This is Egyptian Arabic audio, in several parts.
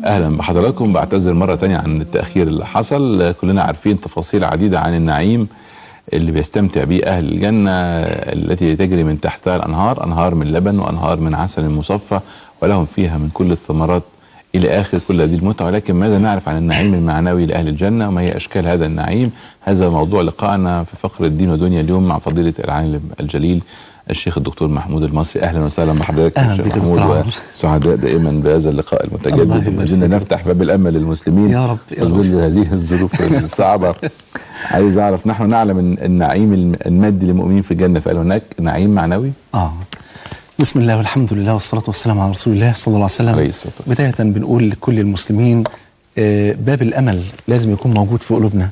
اهلا بحضراتكم بعتذر مرة تانية عن التأخير اللي حصل كلنا عارفين تفاصيل عديدة عن النعيم اللي بيستمتع به اهل الجنة التي تجري من تحتها الانهار انهار من لبن وانهار من عسل مصفى ولهم فيها من كل الثمرات الى اخر كل هذه المتعة ولكن ماذا نعرف عن النعيم المعنوي لاهل الجنة وما هي اشكال هذا النعيم هذا موضوع لقائنا في فقر الدين ودنيا اليوم مع فضيلة العالم الجليل الشيخ الدكتور محمود المصري اهلا وسهلا بحضرتك أهلا شيخ بك محمود دكتور عمرو. وسعداء دائما بهذا اللقاء الله المتجدد يبارك وما زلنا فيك. نفتح باب الامل للمسلمين يا رب يا في رب ظل هذه الظروف الصعبة عايز اعرف نحن نعلم إن النعيم الم- المادي للمؤمنين في الجنة فهل هناك نعيم معنوي اه بسم الله والحمد لله والصلاة والسلام على رسول الله صلى الله عليه عليه وسلم الصلاة والسلام بداية بنقول لكل المسلمين آه، باب الأمل لازم يكون موجود في قلوبنا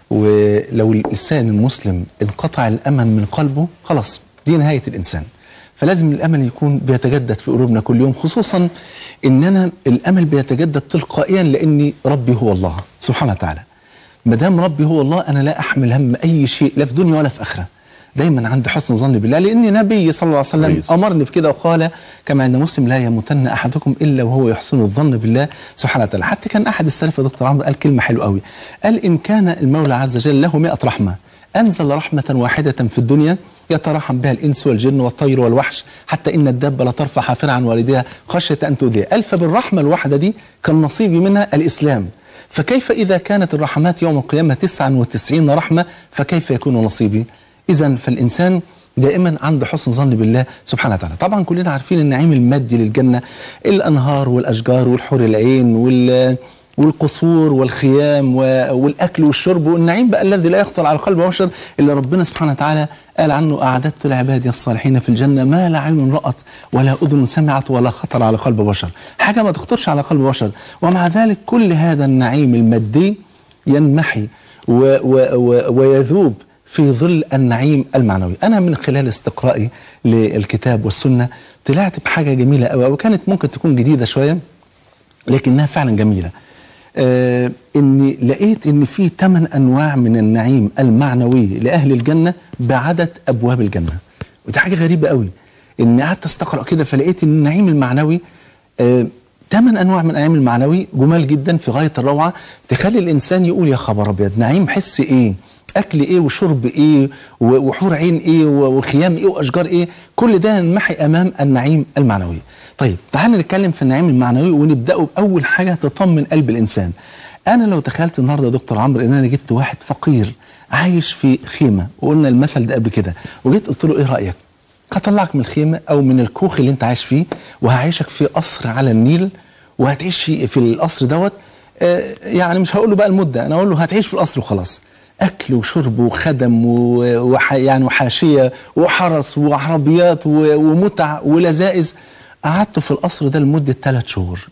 ولو الإنسان المسلم انقطع الأمل من قلبه خلاص دي نهاية الإنسان فلازم الأمل يكون بيتجدد في قلوبنا كل يوم خصوصا إننا الأمل بيتجدد تلقائيا لأن ربي هو الله سبحانه وتعالى ما دام ربي هو الله انا لا احمل هم اي شيء لا في دنيا ولا في اخره دايما عندي حسن ظن بالله لان نبي صلى الله عليه وسلم كويس. امرني بكده وقال كما عند مسلم لا يموتن احدكم الا وهو يحسن الظن بالله سبحانه وتعالى حتى كان احد السلف يا دكتور عمرو قال كلمه حلوه قوي قال ان كان المولى عز وجل له 100 رحمه انزل رحمه واحده في الدنيا يترحم بها الانس والجن والطير والوحش حتى ان الدابه لا ترفع حافرا عن والديها خشيه ان تؤذيها قال فبالرحمه الواحده دي كان نصيبي منها الاسلام فكيف إذا كانت الرحمات يوم القيامة 99 رحمة فكيف يكون نصيبي إذا فالإنسان دائما عنده حسن ظن بالله سبحانه وتعالى طبعا كلنا عارفين النعيم المادي للجنة الأنهار والأشجار والحور العين وال والقصور والخيام و- والأكل والشرب والنعيم بقى الذي لا يخطر على قلب بشر إلا ربنا سبحانه وتعالى قال عنه أعددت لعبادي الصالحين في الجنة ما لا عين رأت ولا أذن سمعت ولا خطر على قلب بشر حاجة ما تخطرش على قلب بشر ومع ذلك كل هذا النعيم المادي ينمحي و و و ويذوب في ظل النعيم المعنوي أنا من خلال استقرائي للكتاب والسنة طلعت بحاجة جميلة أوي وكانت ممكن تكون جديدة شوية لكنها فعلا جميلة آه اني لقيت ان في ثمان انواع من النعيم المعنوي لاهل الجنه بعدد ابواب الجنه ودي حاجه غريبه قوي اني قعدت استقرا كده فلقيت ان النعيم المعنوي آه ثمان انواع من النعيم المعنوي جمال جدا في غايه الروعه تخلي الانسان يقول يا خبر ابيض نعيم حس ايه اكل ايه وشرب ايه و- وحور عين ايه و- وخيام ايه واشجار ايه كل ده ينمحي امام النعيم المعنوي طيب تعال نتكلم في النعيم المعنوي ونبداه باول حاجه تطمن قلب الانسان انا لو تخيلت النهارده يا دكتور عمرو ان انا جبت واحد فقير عايش في خيمه وقلنا المثل ده قبل كده وجيت قلت له ايه رايك هطلعك من الخيمه او من الكوخ اللي انت عايش فيه وهعيشك في قصر على النيل وهتعيش في في القصر دوت آه، يعني مش هقول له بقى المده انا اقول له هتعيش في القصر وخلاص اكل وشرب وخدم و- وح يعني وحاشيه وحرس وعربيات و- ومتع ولذائذ قعدت في القصر ده لمده ثلاث شهور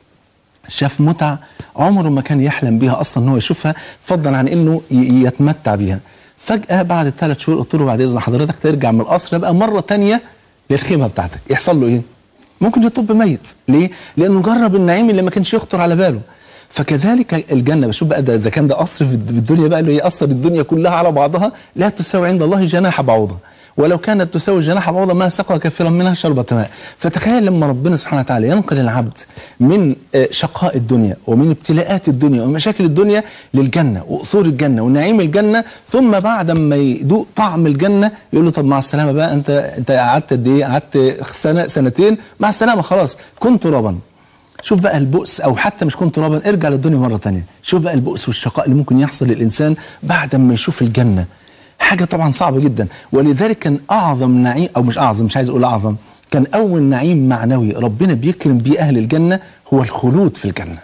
شاف متع عمره ما كان يحلم بيها اصلا ان هو يشوفها فضلا عن انه ي- يتمتع بيها فجاه بعد الثلاث شهور قلت له بعد اذن حضرتك ترجع من القصر بقى مره تانية للخيمه بتاعتك يحصل له ايه ممكن يطب ميت ليه لانه جرب النعيم اللي ما كانش يخطر على باله فكذلك الجنه بشوف بقى ده اذا كان ده قصر في الدنيا بقى اللي هي قصر الدنيا كلها على بعضها لا تساوي عند الله جناح بعوضه ولو كانت تساوي جناح بعوضه ما سقى كثيرا منها شربة ماء فتخيل لما ربنا سبحانه وتعالى ينقل العبد من آه، شقاء الدنيا ومن ابتلاءات الدنيا ومشاكل الدنيا للجنة وقصور الجنة ونعيم الجنة ثم بعد ما يدوق طعم الجنة يقول له طب مع السلامة بقى انت انت قعدت قد ايه قعدت سنة سنتين مع السلامة خلاص كنت ترابا شوف بقى البؤس او حتى مش كنت ترابا ارجع للدنيا مره تانية شوف بقى البؤس والشقاء اللي ممكن يحصل للانسان بعد ما يشوف الجنه حاجه طبعا صعبه جدا ولذلك كان اعظم نعيم او مش اعظم مش عايز اقول اعظم كان اول نعيم معنوي ربنا بيكرم بيه اهل الجنه هو الخلود في الجنه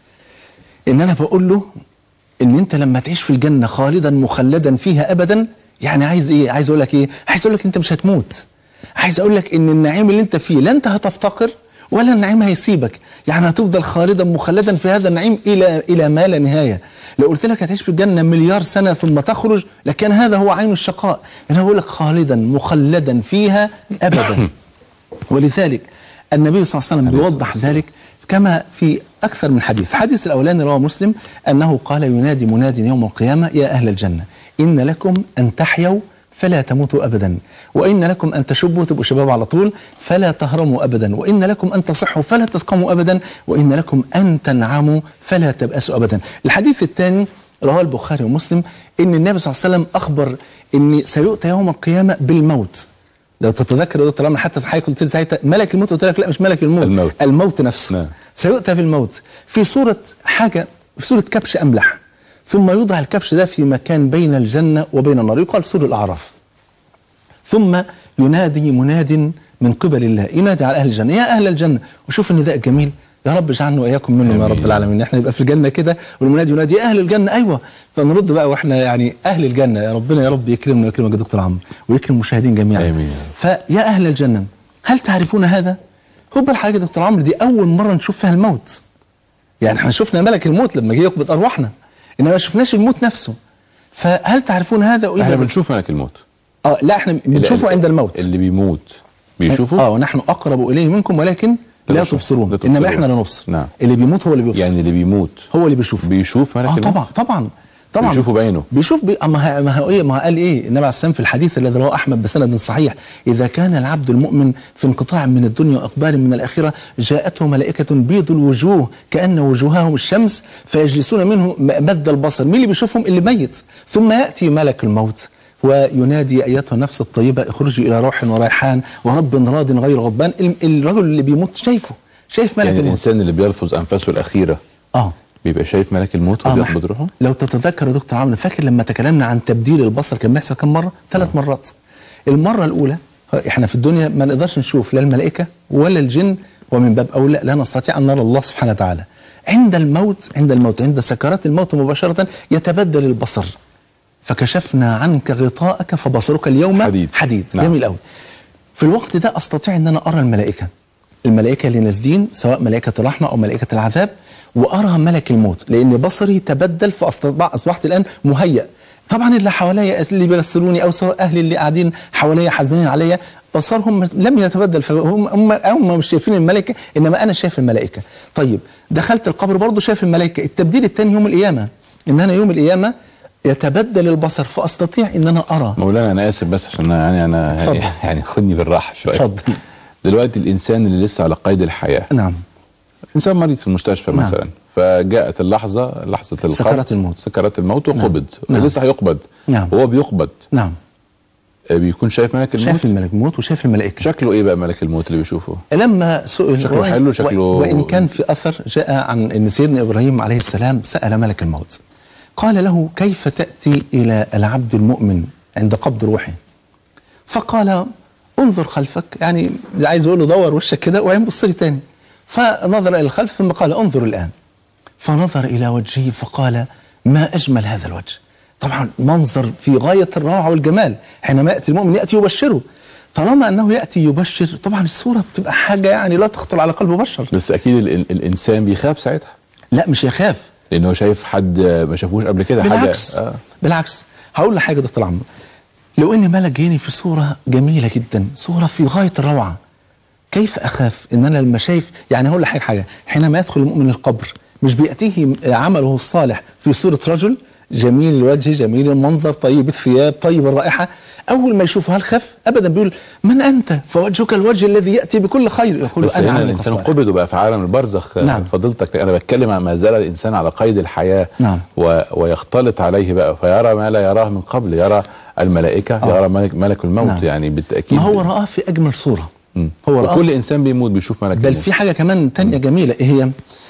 ان انا بقول له ان انت لما تعيش في الجنه خالدا مخلدا فيها ابدا يعني عايز ايه عايز اقول لك ايه عايز اقول لك انت مش هتموت عايز اقول لك ان النعيم اللي انت فيه لا انت هتفتقر ولا النعيم هيسيبك يعني هتفضل خالدا مخلدا في هذا النعيم الى الى ما لا نهايه لو قلت لك هتعيش في الجنه مليار سنه ثم تخرج لكن هذا هو عين الشقاء انا بقول لك خالدا مخلدا فيها ابدا ولذلك النبي صلى الله عليه وسلم بيوضح ذلك كما في أكثر من حديث الحديث الأولاني رواه مسلم أنه قال ينادي مناد يوم القيامة يا أهل الجنة إن لكم أن تحيوا فلا تموتوا أبدا وإن لكم أن تشبوا تبقوا شباب على طول فلا تهرموا أبدا وإن لكم أن تصحوا فلا تسقموا أبدا وإن لكم أن تنعموا فلا تبأسوا أبدا الحديث الثاني رواه البخاري ومسلم ان النبي صلى الله عليه وسلم اخبر ان سيؤتى يوم القيامه بالموت لو تتذكر يا دكتور عمرو حتى في حضرتك قلت لي ساعتها ملك الموت قلت لك لا مش ملك الموت الموت. الموت نفسه نعم. سيؤتى بالموت في صوره حاجه في صوره كبش املح ثم يوضع الكبش ده في مكان بين الجنه وبين النار يقال سور الاعراف ثم ينادي مناد من قبل الله ينادي على اهل الجنه يا اهل الجنه وشوف النداء الجميل يا رب اجعلنا واياكم منهم يا رب آمين. العالمين احنا نبقى في الجنه كده والمنادي ينادي يا اهل الجنه ايوه فنرد بقى واحنا يعني اهل الجنه يا ربنا يا رب يكرمنا ويكرمك يا دكتور عمرو ويكرم المشاهدين جميعا آمين. فيا اهل الجنه هل تعرفون هذا؟ خد بال حضرتك يا دكتور عمرو دي اول مره نشوف فيها الموت يعني احنا شفنا ملك الموت لما جه يقبض ارواحنا انما ما شفناش الموت نفسه فهل تعرفون هذا واذا احنا بنشوف ملك الموت اه لا احنا بنشوفه عند الموت اللي بيموت بيشوفه اه ونحن اقرب اليه منكم ولكن لا لا تبصرون. تبصرون لا تبصرون. انما احنا لا نبصر نعم. اللي بيموت هو اللي بيبصر يعني اللي بيموت هو اللي بيشوف بيشوف ملك اه الموت طبعا طبعا طبعا بيشوفه بعينه بيشوف بي... ما ه- ما هو ايه ما قال ايه النبي عليه السلام في الحديث الذي رواه احمد بسند صحيح اذا كان العبد المؤمن في انقطاع من الدنيا واقبال من الاخره جاءته ملائكه بيض الوجوه كان وجوههم الشمس فيجلسون منه م- مد البصر مين اللي بيشوفهم اللي ميت ثم ياتي ملك الموت وينادي ايتها النفس الطيبه اخرجي الى روح وريحان ورب راض غير غضبان ال- الرجل اللي بيموت شايفه شايف ملك يعني الموت الانسان اللي بيلفظ انفاسه الاخيره اه بيبقى شايف ملك الموت آه، وبيقبض ما- روحه لو تتذكر يا دكتور عمرو فاكر لما تكلمنا عن تبديل البصر كان بيحصل كم مره؟ ثلاث مرات. المره الاولى احنا في الدنيا ما نقدرش نشوف لا الملائكه ولا الجن ومن باب اولى لا نستطيع ان نرى الله سبحانه وتعالى. عند الموت عند الموت عند سكرات الموت مباشره يتبدل البصر. فكشفنا عنك غطاءك فبصرك اليوم حديد. حديد. نعم. جميل قوي. في الوقت ده استطيع ان انا ارى الملائكه. الملائكه اللي نازلين سواء ملائكه الرحمه او ملائكه العذاب وارى ملك الموت لان بصري تبدل فاصبحت اصبحت الان مهيأ طبعا اللي حواليا اللي بيغسلوني او سواء اهلي اللي قاعدين حواليا حزنين عليا بصرهم لم يتبدل فهم هم هم مش شايفين الملائكه انما انا شايف الملائكه طيب دخلت القبر برضه شايف الملائكه التبديل الثاني يوم القيامه ان انا يوم القيامه يتبدل البصر فاستطيع ان انا ارى مولانا انا اسف بس عشان يعني انا اتفضل. يعني خدني بالراحه شويه اتفضل دلوقتي الانسان اللي لسه على قيد الحياه نعم انسان مريض في المستشفى نعم. مثلا فجاءت اللحظه لحظه القبض سكرات الموت. سكرات الموت وقبض نعم. لسه هيقبض نعم وهو بيقبض نعم آه، بيكون شايف ملك الموت شايف الملك الموت وشايف الملائكه شكله ايه بقى ملك الموت اللي بيشوفه لما سئل شكله وإن- حلو، شكله- و- وإن كان في أثر جاء عن أن سيدنا إبراهيم عليه السلام سأل ملك الموت قال له كيف تأتي إلى العبد المؤمن عند قبض روحه فقال انظر خلفك يعني عايز يقول له دور وشك كده وبعدين بص لي تاني فنظر إلى الخلف ثم قال انظر الآن فنظر إلى وجهه فقال ما أجمل هذا الوجه طبعا منظر في غاية الروعة والجمال حينما يأتي المؤمن يأتي يبشره طالما أنه يأتي يبشر طبعا الصورة بتبقى حاجة يعني لا تخطر على قلب بشر بس اكيد ال ال الانسان بيخاف ساعتها لا مش يخاف لانه شايف حد ما شافوش قبل كده حاجه بالعكس آه. بالعكس هقول لك حاجة يا دكتور عمرو لو ان ملك جاني في صورة جميلة جدا صورة في غاية الروعة كيف اخاف ان انا لما شايف يعني هقول لك حاجة حاجة حينما يدخل المؤمن القبر مش بيأتيه عمله الصالح في صورة رجل جميل الوجه جميل المنظر طيب الثياب طيب الرائحة أول ما يشوفه هل خف أبدا بيقول من أنت فوجهك الوجه الذي يأتي بكل خير يقول بس أنا هنا عملك الانسان الصالح قبض وبقى في عالم البرزخ نعم. فضلتك انا بتكلم عن ما زال الانسان على قيد الحياه نعم و... ويختلط عليه بقى فيرى ما لا يراه من قبل يرى الملائكه آه. يرى ملك, ملك الموت نعم. يعني بالتاكيد ما هو رآه في أجمل صورة مم. هو رآه وكل انسان بيموت بيشوف ملك بل الموت في حاجة كمان تانية جميلة إيه هي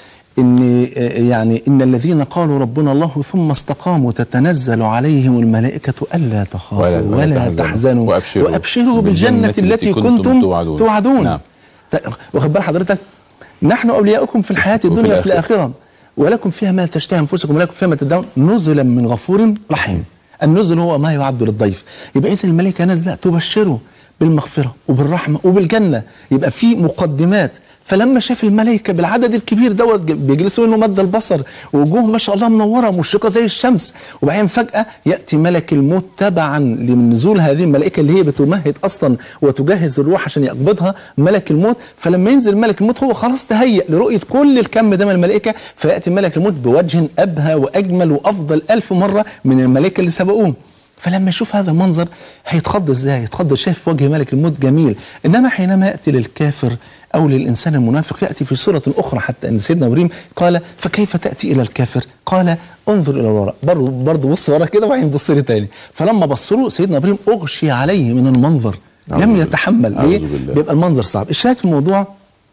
إن آه، يعني إن الذين قالوا ربنا الله ثم استقاموا تتنزل عليهم الملائكة ألا تخافوا ولا- ولا, ولا ولا تحزنوا. تحزنوا وأبشروا وأبشروا بالجنة التي كنتم توعدون, توعدون. نعم. ت- واخد بال حضرتك نحن أولياؤكم في الحياة وفي الدنيا وفي الآخرة. الآخرة ولكم فيها ما تشتهي أنفسكم ولكم فيها ما تدعون نزلا من غفور رحيم النزل هو ما يعد للضيف يبقى إذا الملائكة نازلة تبشره بالمغفرة وبالرحمة وبالجنة يبقى في مقدمات فلما شاف الملائكة بالعدد الكبير دوت ج- بيجلسوا انه مد البصر ووجوههم ما شاء الله منورة مشرقة زي الشمس وبعدين فجأة يأتي ملك الموت تبعا لنزول هذه الملائكة اللي هي بتمهد أصلا وتجهز الروح عشان يقبضها ملك الموت فلما ينزل ملك الموت هو خلاص تهيأ لرؤية كل الكم ده من الملائكة فيأتي ملك الموت بوجه أبهى وأجمل وأفضل ألف مرة من الملائكة اللي سبقوه فلما يشوف هذا المنظر هيتخض ازاي هيتخض شايف وجه ملك الموت جميل انما حينما ياتي للكافر او للانسان المنافق ياتي في صوره اخرى حتى ان سيدنا ابراهيم قال فكيف تاتي الى الكافر قال انظر الى الوراء برضه برضه بص ورا كده وبعدين بص لي تاني فلما بص له سيدنا ابراهيم اغشي عليه من المنظر أعوذ لم بالله. يتحمل أعوذ ليه بالله. بيبقى المنظر صعب الشاهد في الموضوع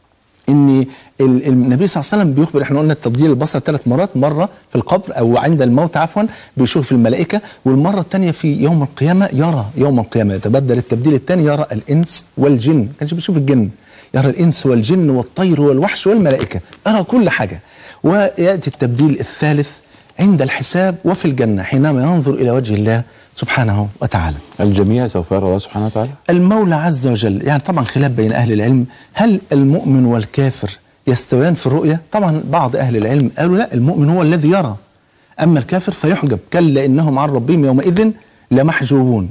ان ال- النبي صلى الله عليه وسلم بيخبر احنا قلنا تبديل البصر ثلاث مرات مره في القبر او عند الموت عفوا بيشوف الملائكه والمره الثانيه في يوم القيامه يرى يوم القيامه يتبدل التبديل الثاني يرى الانس والجن ما كانش بيشوف الجن يرى الانس والجن والطير والوحش والملائكه يرى كل حاجه وياتي التبديل الثالث عند الحساب وفي الجنه حينما ينظر الى وجه الله سبحانه وتعالى الجميع سوف يرى الله سبحانه وتعالى المولى عز وجل يعني طبعا خلاف بين أهل العلم هل المؤمن والكافر يستويان في الرؤية طبعا بعض أهل العلم قالوا لا المؤمن هو الذي يرى أما الكافر فيحجب كلا إنهم عن ربهم يومئذ لمحجوبون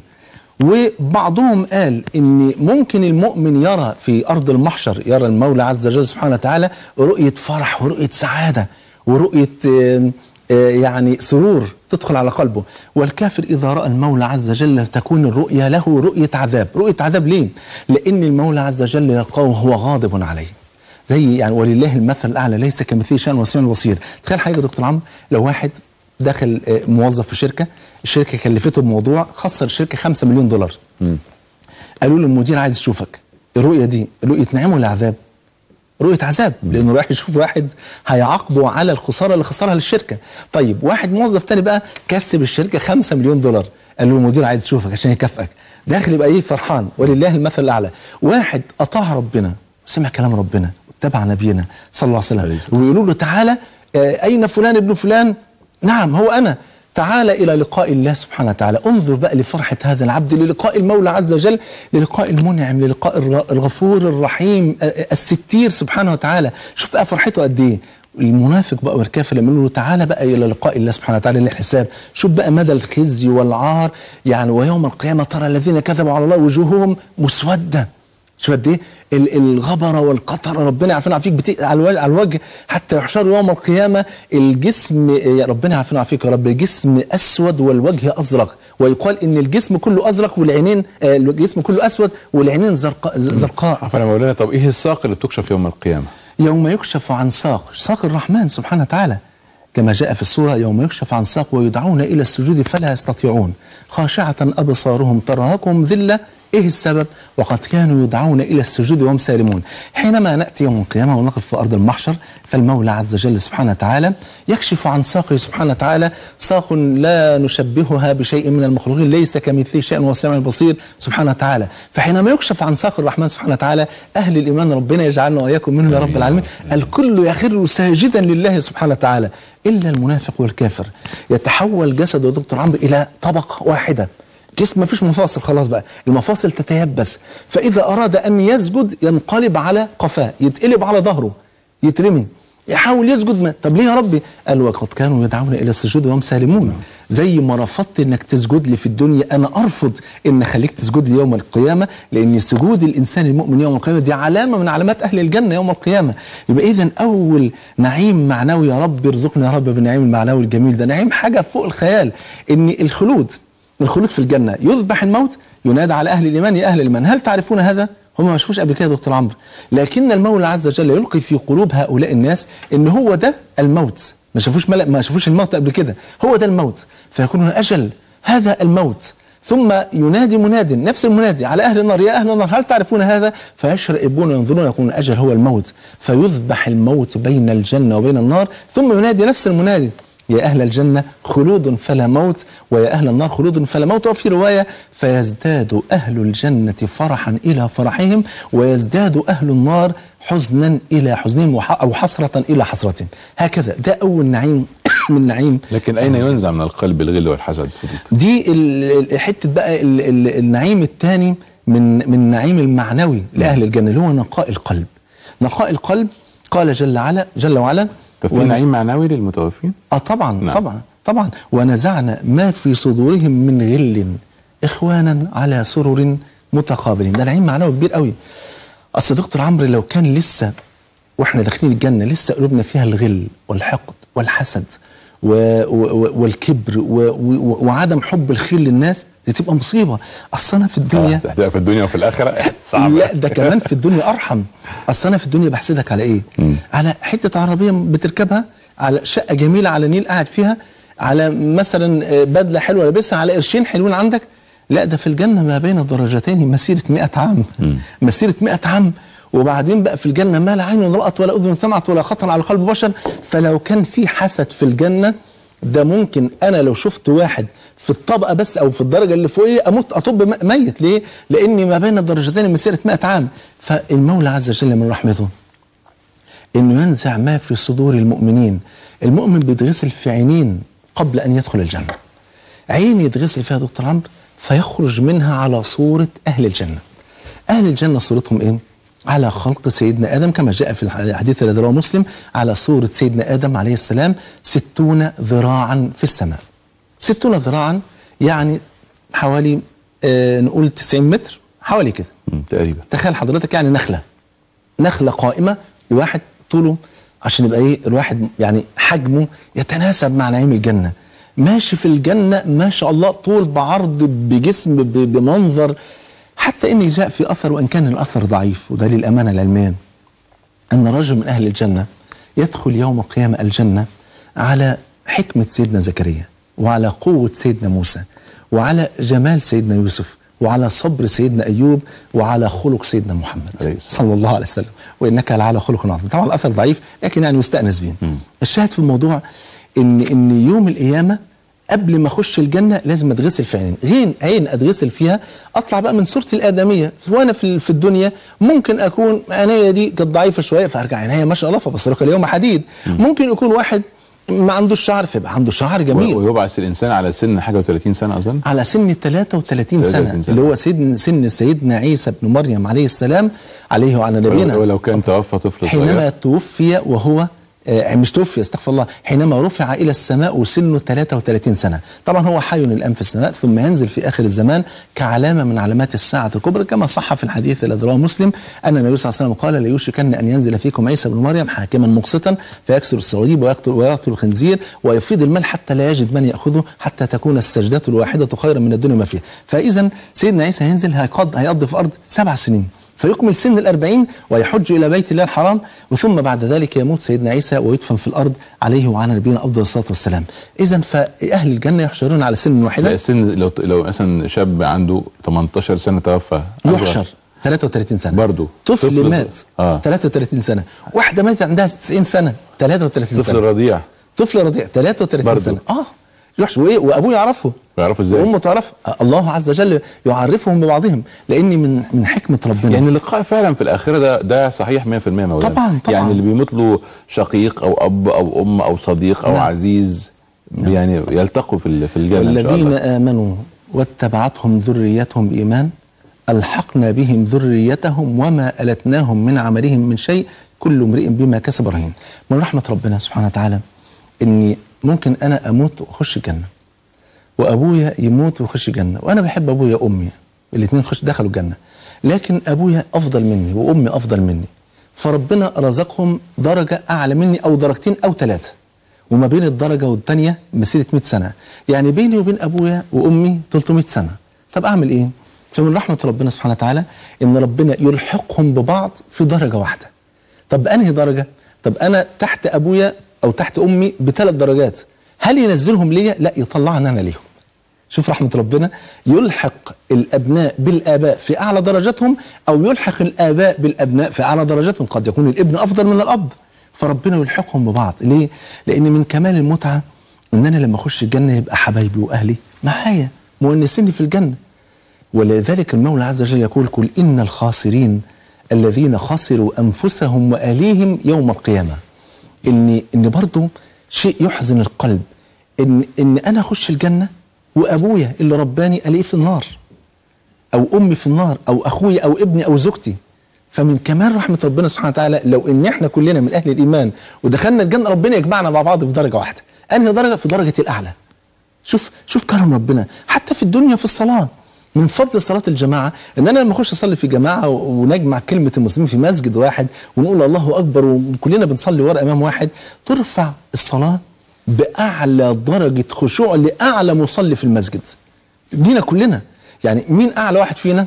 وبعضهم قال ان ممكن المؤمن يرى في ارض المحشر يرى المولى عز وجل سبحانه وتعالى رؤيه فرح ورؤيه سعاده ورؤيه آم، آه، يعني سرور تدخل على قلبه والكافر اذا راى المولى عز وجل تكون الرؤيه له رؤيه عذاب رؤيه عذاب ليه لان المولى عز وجل يلقاه وهو غاضب عليه زي يعني ولله المثل الاعلى ليس كمثله شيء وسميع البصير تخيل حاجه يا دكتور عمرو لو واحد دخل آه، موظف في شركه الشركه كلفته بموضوع خسر الشركه 5 مليون دولار مم. قالوا له المدير عايز يشوفك الرؤيه دي رؤيه نعيم ولا عذاب رؤيه عذاب لانه رايح يشوف واحد هيعاقبه على الخساره اللي خسرها للشركه طيب واحد موظف تاني بقى كسب الشركه 5 مليون دولار قال له المدير عايز يشوفك عشان يكافئك داخل يبقى ايه فرحان ولله المثل الاعلى واحد اطاع ربنا سمع كلام ربنا واتبع نبينا صلى الله عليه عليه وسلم ويقولوا له تعالى آه، اين فلان ابن فلان نعم هو انا تعال إلى لقاء الله سبحانه وتعالى انظر بقى لفرحة هذا العبد للقاء المولى عز وجل للقاء المنعم للقاء الر- الغفور الرحيم آه، الستير سبحانه وتعالى شوف بقى فرحته قد ايه المنافق بقى والكافر لما يقولوا له تعالى بقى الى لقاء الله سبحانه وتعالى للحساب شوف بقى مدى الخزي والعار يعني ويوم القيامه ترى الذين كذبوا على الله وجوههم مسوده شوف قد ايه ال- الغبره والقطر ربنا يعافينا ويعافيك بت... على الوجه, على الوجه حتى يحشروا يوم القيامه الجسم يا ربنا يعافينا ويعافيك يا رب الجسم اسود والوجه ازرق ويقال ان الجسم كله ازرق والعينين آه، الجسم كله اسود والعينين زرقاء ز- زرقاء عفوا يا مولانا طب ايه الساق اللي بتكشف يوم القيامه يوم يكشف عن ساق ساق الرحمن سبحانه وتعالى كما جاء في السورة يوم يكشف عن ساق ويدعون إلى السجود فلا يستطيعون خاشعة أبصارهم ترهقهم ذلة إيه السبب وقد كانوا يدعون إلى السجود وهم سالمون حينما نأتي يوم القيامة ونقف في أرض المحشر فالمولى عز وجل سبحانه وتعالى يكشف عن ساقه سبحانه وتعالى ساق لا نشبهها بشيء من المخلوقين ليس كمثله شيء وهو السميع البصير سبحانه وتعالى فحينما يكشف عن ساق الرحمن سبحانه وتعالى أهل الإيمان ربنا يجعلنا وإياكم منه يا رب آمين. العالمين الكل يخر ساجدا لله سبحانه وتعالى إلا المنافق والكافر يتحول جسده يا دكتور عمرو إلى طبقة واحدة جسم ما فيش مفاصل خلاص بقى المفاصل تتيبس فإذا أراد أن يسجد ينقلب على قفاه يتقلب على ظهره يترمي يحاول يسجد ما طب ليه يا ربي قال وقد كانوا يدعون الى السجود وهم سالمون زي ما رفضت انك تسجد لي في الدنيا انا ارفض ان اخليك تسجد لي يوم القيامه لان سجود الانسان المؤمن يوم القيامه دي علامه من علامات اهل الجنه يوم القيامه يبقى اذا اول نعيم معنوي يا رب ارزقنا يا رب بالنعيم المعنوي الجميل ده نعيم حاجه فوق الخيال ان الخلود الخلود في الجنه يذبح الموت ينادى على اهل الايمان يا اهل الايمان هل تعرفون هذا هم ما شافوش قبل كده يا دكتور عمرو لكن المولى عز وجل يلقي في قلوب هؤلاء الناس ان هو ده الموت ما شافوش ملأ ما شافوش الموت قبل كده هو ده الموت فيكونون اجل هذا الموت ثم ينادي مناد نفس المنادي على اهل النار يا اهل النار هل تعرفون هذا فيشرئبون وينظرون يكون الاجل هو الموت فيذبح الموت بين الجنه وبين النار ثم ينادي نفس المنادي يا أهل الجنة خلود فلا موت ويا أهل النار خلود فلا موت وفي رواية فيزداد أهل الجنة فرحا إلى فرحهم ويزداد أهل النار حزنا إلى حزنهم وح- أو حسرة إلى حسرتهم هكذا ده أول نعيم من نعيم لكن اين ينزع من القلب الغل والحسد فضيلة دي ال- ال- حته بقى ال- ال- النعيم الثاني من من النعيم المعنوي لاهل الجنه اللي هو نقاء القلب نقاء القلب قال جل وعلا جل وعلا طب في ون- نعيم معنوي للمتوفين اه طبعا نعم. طبعا طبعا ونزعنا ما في صدورهم من غل اخوانا على سرر متقابلين ده نعيم معنوي كبير قوي اصل دكتور عمرو لو كان لسه واحنا داخلين الجنه لسه قلوبنا فيها الغل والحقد والحسد و- و- والكبر و- و- وعدم حب الخير للناس دي تبقى مصيبه اصل انا في الدنيا تحتاج في الدنيا وفي الاخره صعب لا ده كمان في الدنيا ارحم اصل انا في الدنيا بحسدك على ايه مم. على حته عربيه بتركبها على شقه جميله على نيل قاعد فيها على مثلا آه، بدله حلوه لابسها على قرشين حلوين عندك لا ده في الجنه ما بين الدرجتين مسيره 100 عام مم. مسيره 100 عام وبعدين بقى في الجنه ما لا عين رأت ولا اذن سمعت ولا خطر على قلب بشر فلو كان في حسد في الجنه ده ممكن انا لو شفت واحد في الطبقه بس او في الدرجه اللي فوقيه اموت اطب م- ميت ليه؟ لاني ما بين الدرجتين مسيره 100 عام فالمولى عز وجل من رحمته انه ينزع ما في صدور المؤمنين المؤمن بيتغسل في عينين قبل ان يدخل الجنه عين يتغسل فيها دكتور عمرو فيخرج منها على صوره اهل الجنه اهل الجنه صورتهم ايه على خلق سيدنا ادم كما جاء في الحديث الذي رواه مسلم على صوره سيدنا ادم عليه السلام ستون ذراعا في السماء ستون ذراعا يعني حوالي آه نقول 90 متر حوالي كده مم. تقريبا تخيل حضرتك يعني نخلة نخلة قائمة لواحد طوله عشان يبقى ايه الواحد يعني حجمه يتناسب مع نعيم الجنة ماشي في الجنة ما شاء الله طول بعرض بجسم ب- بمنظر حتى ان جاء في اثر وان كان الاثر ضعيف وده للامانة العلمية ان رجل من اهل الجنة يدخل يوم القيامة الجنة على حكمة سيدنا زكريا وعلى قوة سيدنا موسى وعلى جمال سيدنا يوسف وعلى صبر سيدنا أيوب وعلى خلق سيدنا محمد عليه الصلاة صلى الله عليه وسلم وإنك لعلى خلق عظيم طبعا الأثر ضعيف لكن يعني يستأنس به مم. الشاهد في الموضوع إن إن يوم القيامة قبل ما اخش الجنه لازم اتغسل في عين عين عين اتغسل فيها اطلع بقى من صورتي الادميه وانا في في الدنيا ممكن اكون عينيا دي كانت ضعيفه شويه فارجع عينيا ما شاء الله فبصرك اليوم حديد ممكن يكون واحد ما عندوش شعر فيبقى عنده شعر جميل ويبعث الانسان على سن حاجه و30 سنه اظن على سن 33 سنة 33 سنة. اللي هو سن سن سيدنا عيسى بن مريم عليه السلام عليه وعلى نبينا ولو كان توفى طفل حينما صغير توفي وهو آه، مش توفي استغفر الله حينما رفع الى السماء وسنه 33 سنه طبعا هو حي الان في السماء ثم ينزل في اخر الزمان كعلامه من علامات الساعه الكبرى كما صح في الحديث الذي رواه مسلم ان النبي صلى الله عليه وسلم قال ليوشكن ان ينزل فيكم عيسى بن مريم حاكما مقسطا فيكسر الصليب ويقتل ويقتل الخنزير ويفيض المال حتى لا يجد من ياخذه حتى تكون السجده الواحده خيرا من الدنيا ما فيها فاذا سيدنا عيسى هينزل هيقضي هيقضي في الارض سبع سنين فيكمل سن الأربعين ويحج إلى بيت الله الحرام وثم بعد ذلك يموت سيدنا عيسى ويدفن في الأرض عليه وعلى نبينا أفضل الصلاة والسلام إذا فأهل الجنة يحشرون على سن لا واحدة السن لو لو مثلا شاب عنده 18 سنه توفى يحشر 33 سنة برضه طفل مات اه 33 سنة واحدة ماتت عندها 90 سنة 33 طفل سنة رضيع طفل رضيع 33 برضه. سنة اه يحشر وإيه وأبوه يعرفه بيعرفوا ازاي وأمه تعرف الله عز وجل يعرفهم ببعضهم لأن من من حكمة ربنا يعني اللقاء فعلا في الاخره ده ده صحيح 100% مولانا طبعاً، طبعاً. يعني اللي بيموت له شقيق او اب او ام او صديق او نعم. عزيز يعني يلتقوا في ال- في الجنه ان شاء والذين الله آمنوا واتبعتهم ذريتهم بإيمان ألحقنا بهم ذريتهم وما ألتناهم من عملهم من شيء كل امرئ بما كسب رهين من رحمة ربنا سبحانه وتعالى إني ممكن أنا أموت وأخش الجنة وأبويا يموت ويخش الجنة وأنا بحب أبويا وأمي الاثنين خش دخلوا الجنة لكن أبويا أفضل مني وأمي أفضل مني فربنا رزقهم درجة أعلى مني أو درجتين أو ثلاثة وما بين الدرجة والتانية مسيرة 100 سنة يعني بيني وبين أبويا وأمي 300 سنة طب أعمل إيه؟ فمن رحمة ربنا سبحانه وتعالى إن ربنا يلحقهم ببعض في درجة واحدة طب أنهي درجة؟ طب أنا تحت أبويا أو تحت أمي بثلاث درجات هل ينزلهم ليا؟ لا يطلعني أنا ليهم شوف رحمة ربنا يلحق الأبناء بالآباء في أعلى درجاتهم أو يلحق الآباء بالأبناء في أعلى درجاتهم قد يكون الابن أفضل من الأب فربنا يلحقهم ببعض ليه؟ لأن من كمال المتعة إن أنا لما أخش الجنة يبقى حبايبي وأهلي معايا مؤنسيني في الجنة ولذلك المولى عز وجل يقول قل إن الخاسرين الذين خسروا أنفسهم وأهليهم يوم القيامة إن إن برضه شيء يحزن القلب إن إن أنا أخش الجنة وأبويا اللي رباني ألاقيه في النار أو أمي في النار أو أخويا أو ابني أو زوجتي فمن كمال رحمة ربنا سبحانه وتعالى لو إن إحنا كلنا من أهل الإيمان ودخلنا الجنة ربنا يجمعنا مع بعض في درجة واحدة أنهي درجة في درجة الأعلى شوف شوف كرم ربنا حتى في الدنيا في الصلاة من فضل صلاة الجماعة ان انا لما اخش اصلي في جماعة و- ونجمع كلمة المسلمين في مسجد واحد ونقول الله اكبر وكلنا بنصلي ورا امام واحد ترفع الصلاة باعلى درجه خشوع لاعلى مصلي في المسجد لينا كلنا يعني مين اعلى واحد فينا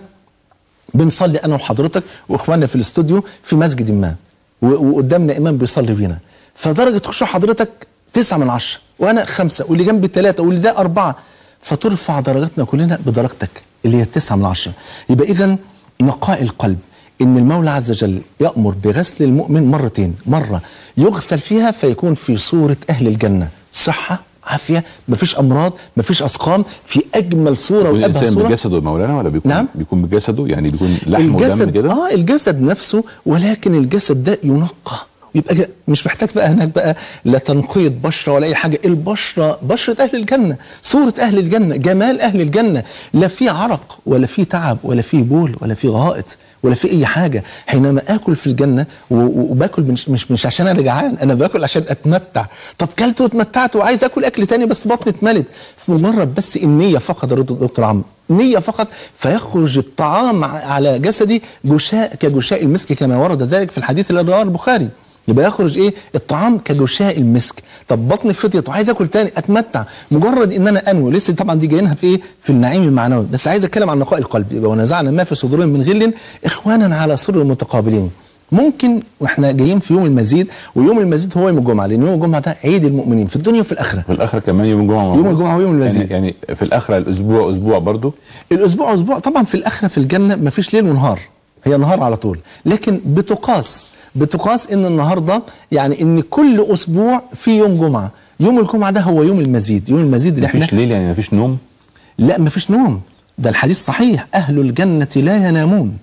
بنصلي انا وحضرتك واخواننا في الاستوديو في مسجد ما و- وقدامنا امام بيصلي بينا فدرجه خشوع حضرتك تسعة من عشرة وانا خمسة واللي جنبي ثلاثة واللي ده أربعة فترفع درجاتنا كلنا بدرجتك اللي هي تسعة من عشرة يبقى إذا نقاء القلب إن المولى عز وجل يأمر بغسل المؤمن مرتين مرة يغسل فيها فيكون في صورة أهل الجنة صحة عافية مفيش أمراض مفيش أسقام في أجمل صورة يكون وأبهى الانسان صورة بجسده يا مولانا ولا بيكون نعم. بيكون بجسده يعني بيكون لحم ودم الجسد كده اه الجسد نفسه ولكن الجسد ده ينقى يبقى جا- مش محتاج بقى هناك بقى لا تنقية بشرة ولا أي حاجة البشرة بشرة أهل الجنة صورة أهل الجنة جمال أهل الجنة لا في عرق ولا في تعب ولا في بول ولا في غائط ولا في أي حاجة حينما آكل في الجنة و- و- وباكل مش, مش, مش عشان أنا جعان أنا باكل عشان أتمتع طب كلت واتمتعت وعايز آكل أكل تاني بس بطني اتملت مجرد بس النية فقط يا دكتور عمرو نية فقط فيخرج الطعام على جسدي جشاء كجشاء المسك كما ورد ذلك في الحديث اللي رواه البخاري يبقى يخرج ايه الطعام كجشاء المسك طب بطني فضيت وعايز اكل تاني اتمتع مجرد ان انا انوي لسه طبعا دي جايينها في ايه في النعيم المعنوي بس عايز اتكلم عن نقاء القلب يبقى ونزعنا ما في صدورهم من غل اخوانا على سر متقابلين ممكن واحنا جايين في يوم المزيد ويوم المزيد هو يوم الجمعه لان يوم الجمعه ده عيد المؤمنين في الدنيا وفي الاخره في الاخره كمان يوم الجمعه يوم موجود. الجمعه ويوم المزيد يعني, يعني في الاخره الاسبوع اسبوع برضو الاسبوع اسبوع طبعا في الاخره في الجنه مفيش ليل ونهار هي نهار على طول لكن بتقاس بتقاس ان النهارده يعني ان كل اسبوع في يوم جمعه يوم الجمعه ده هو يوم المزيد يوم المزيد اللي احنا مفيش ليل يعني مفيش نوم لا مفيش نوم ده الحديث صحيح اهل الجنه لا ينامون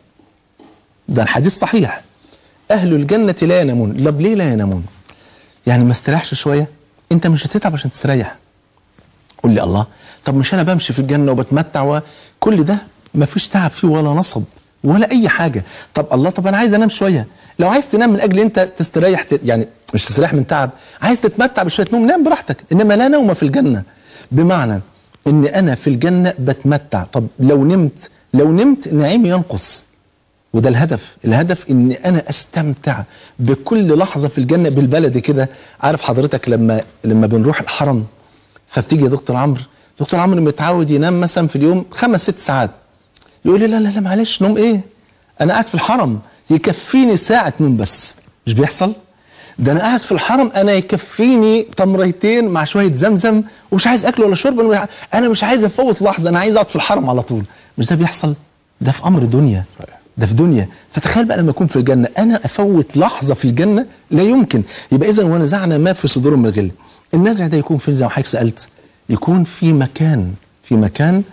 ده الحديث صحيح اهل الجنه لا ينامون طب ليه لا ينامون يعني ما استريحش شويه انت مش هتتعب عشان تستريح قول لي الله طب مش انا بمشي في الجنه وبتمتع وكل ده مفيش تعب فيه ولا نصب ولا اي حاجه طب الله طب انا عايز انام شويه لو عايز تنام من اجل انت تستريح ت... يعني مش تستريح من تعب عايز تتمتع بشويه نوم نام براحتك انما لا نوم في الجنه بمعنى ان انا في الجنه بتمتع طب لو نمت لو نمت نعيمي ينقص وده الهدف الهدف ان انا استمتع بكل لحظه في الجنه بالبلد كده عارف حضرتك لما لما بنروح الحرم فبتيجي يا دكتور عمرو دكتور عمرو متعود ينام مثلا في اليوم خمس ست ساعات يقول لي لا لا لا معلش نوم ايه انا قاعد في الحرم يكفيني ساعه نوم بس مش بيحصل ده انا قاعد في الحرم انا يكفيني تمريتين مع شويه زمزم ومش عايز اكل ولا شرب أنا- انا مش عايز افوت لحظه انا عايز اقعد في الحرم على طول مش ده بيحصل ده في امر دنيا ده في دنيا فتخيل بقى لما اكون في الجنه انا افوت لحظه في الجنه لا يمكن يبقى اذا ونزعنا ما في صدورهم من غل النزع ده يكون فين زي ما حضرتك سالت يكون في مكان في مكان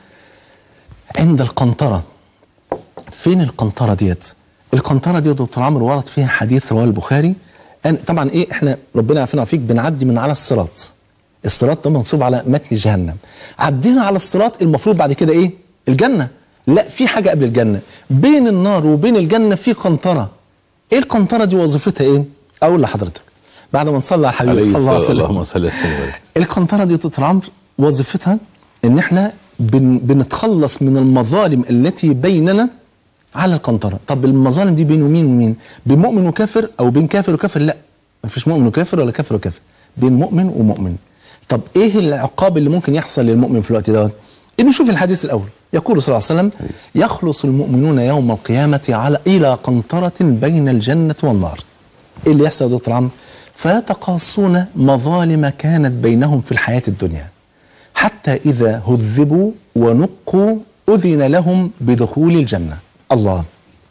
عند القنطره فين القنطره ديت القنطره دي يا دكتور عمرو ورد فيها حديث رواه البخاري أن طبعا ايه احنا ربنا يعافينا ويعافيك بنعدي من على الصراط الصراط ده منصوب على متن جهنم عدينا على الصراط المفروض بعد كده ايه الجنه لا في حاجه قبل الجنه بين النار وبين الجنه في قنطره ايه القنطره دي وظيفتها ايه اقول لحضرتك بعد ما نصلي على حبيبي عليه صلى الله عليه الصلاة- وسلم اللهم صل وسلم وبارك. القنطرة دي دكتور عمرو وظيفتها ان احنا بن بنتخلص من المظالم التي بيننا على القنطرة طب المظالم دي بين مين ومين بين مؤمن وكافر او بين كافر وكافر لا مفيش مؤمن وكافر ولا كافر وكافر بين مؤمن ومؤمن طب ايه العقاب اللي ممكن يحصل للمؤمن في الوقت دوت نشوف الحديث الاول يقول صلى الله عليه وسلم يخلص المؤمنون يوم القيامة على الى قنطرة بين الجنة والنار ايه اللي يحصل يا دكتور عمرو فيتقاصون مظالم كانت بينهم في الحياة الدنيا حتى إذا هذبوا ونقوا أذن لهم بدخول الجنة الله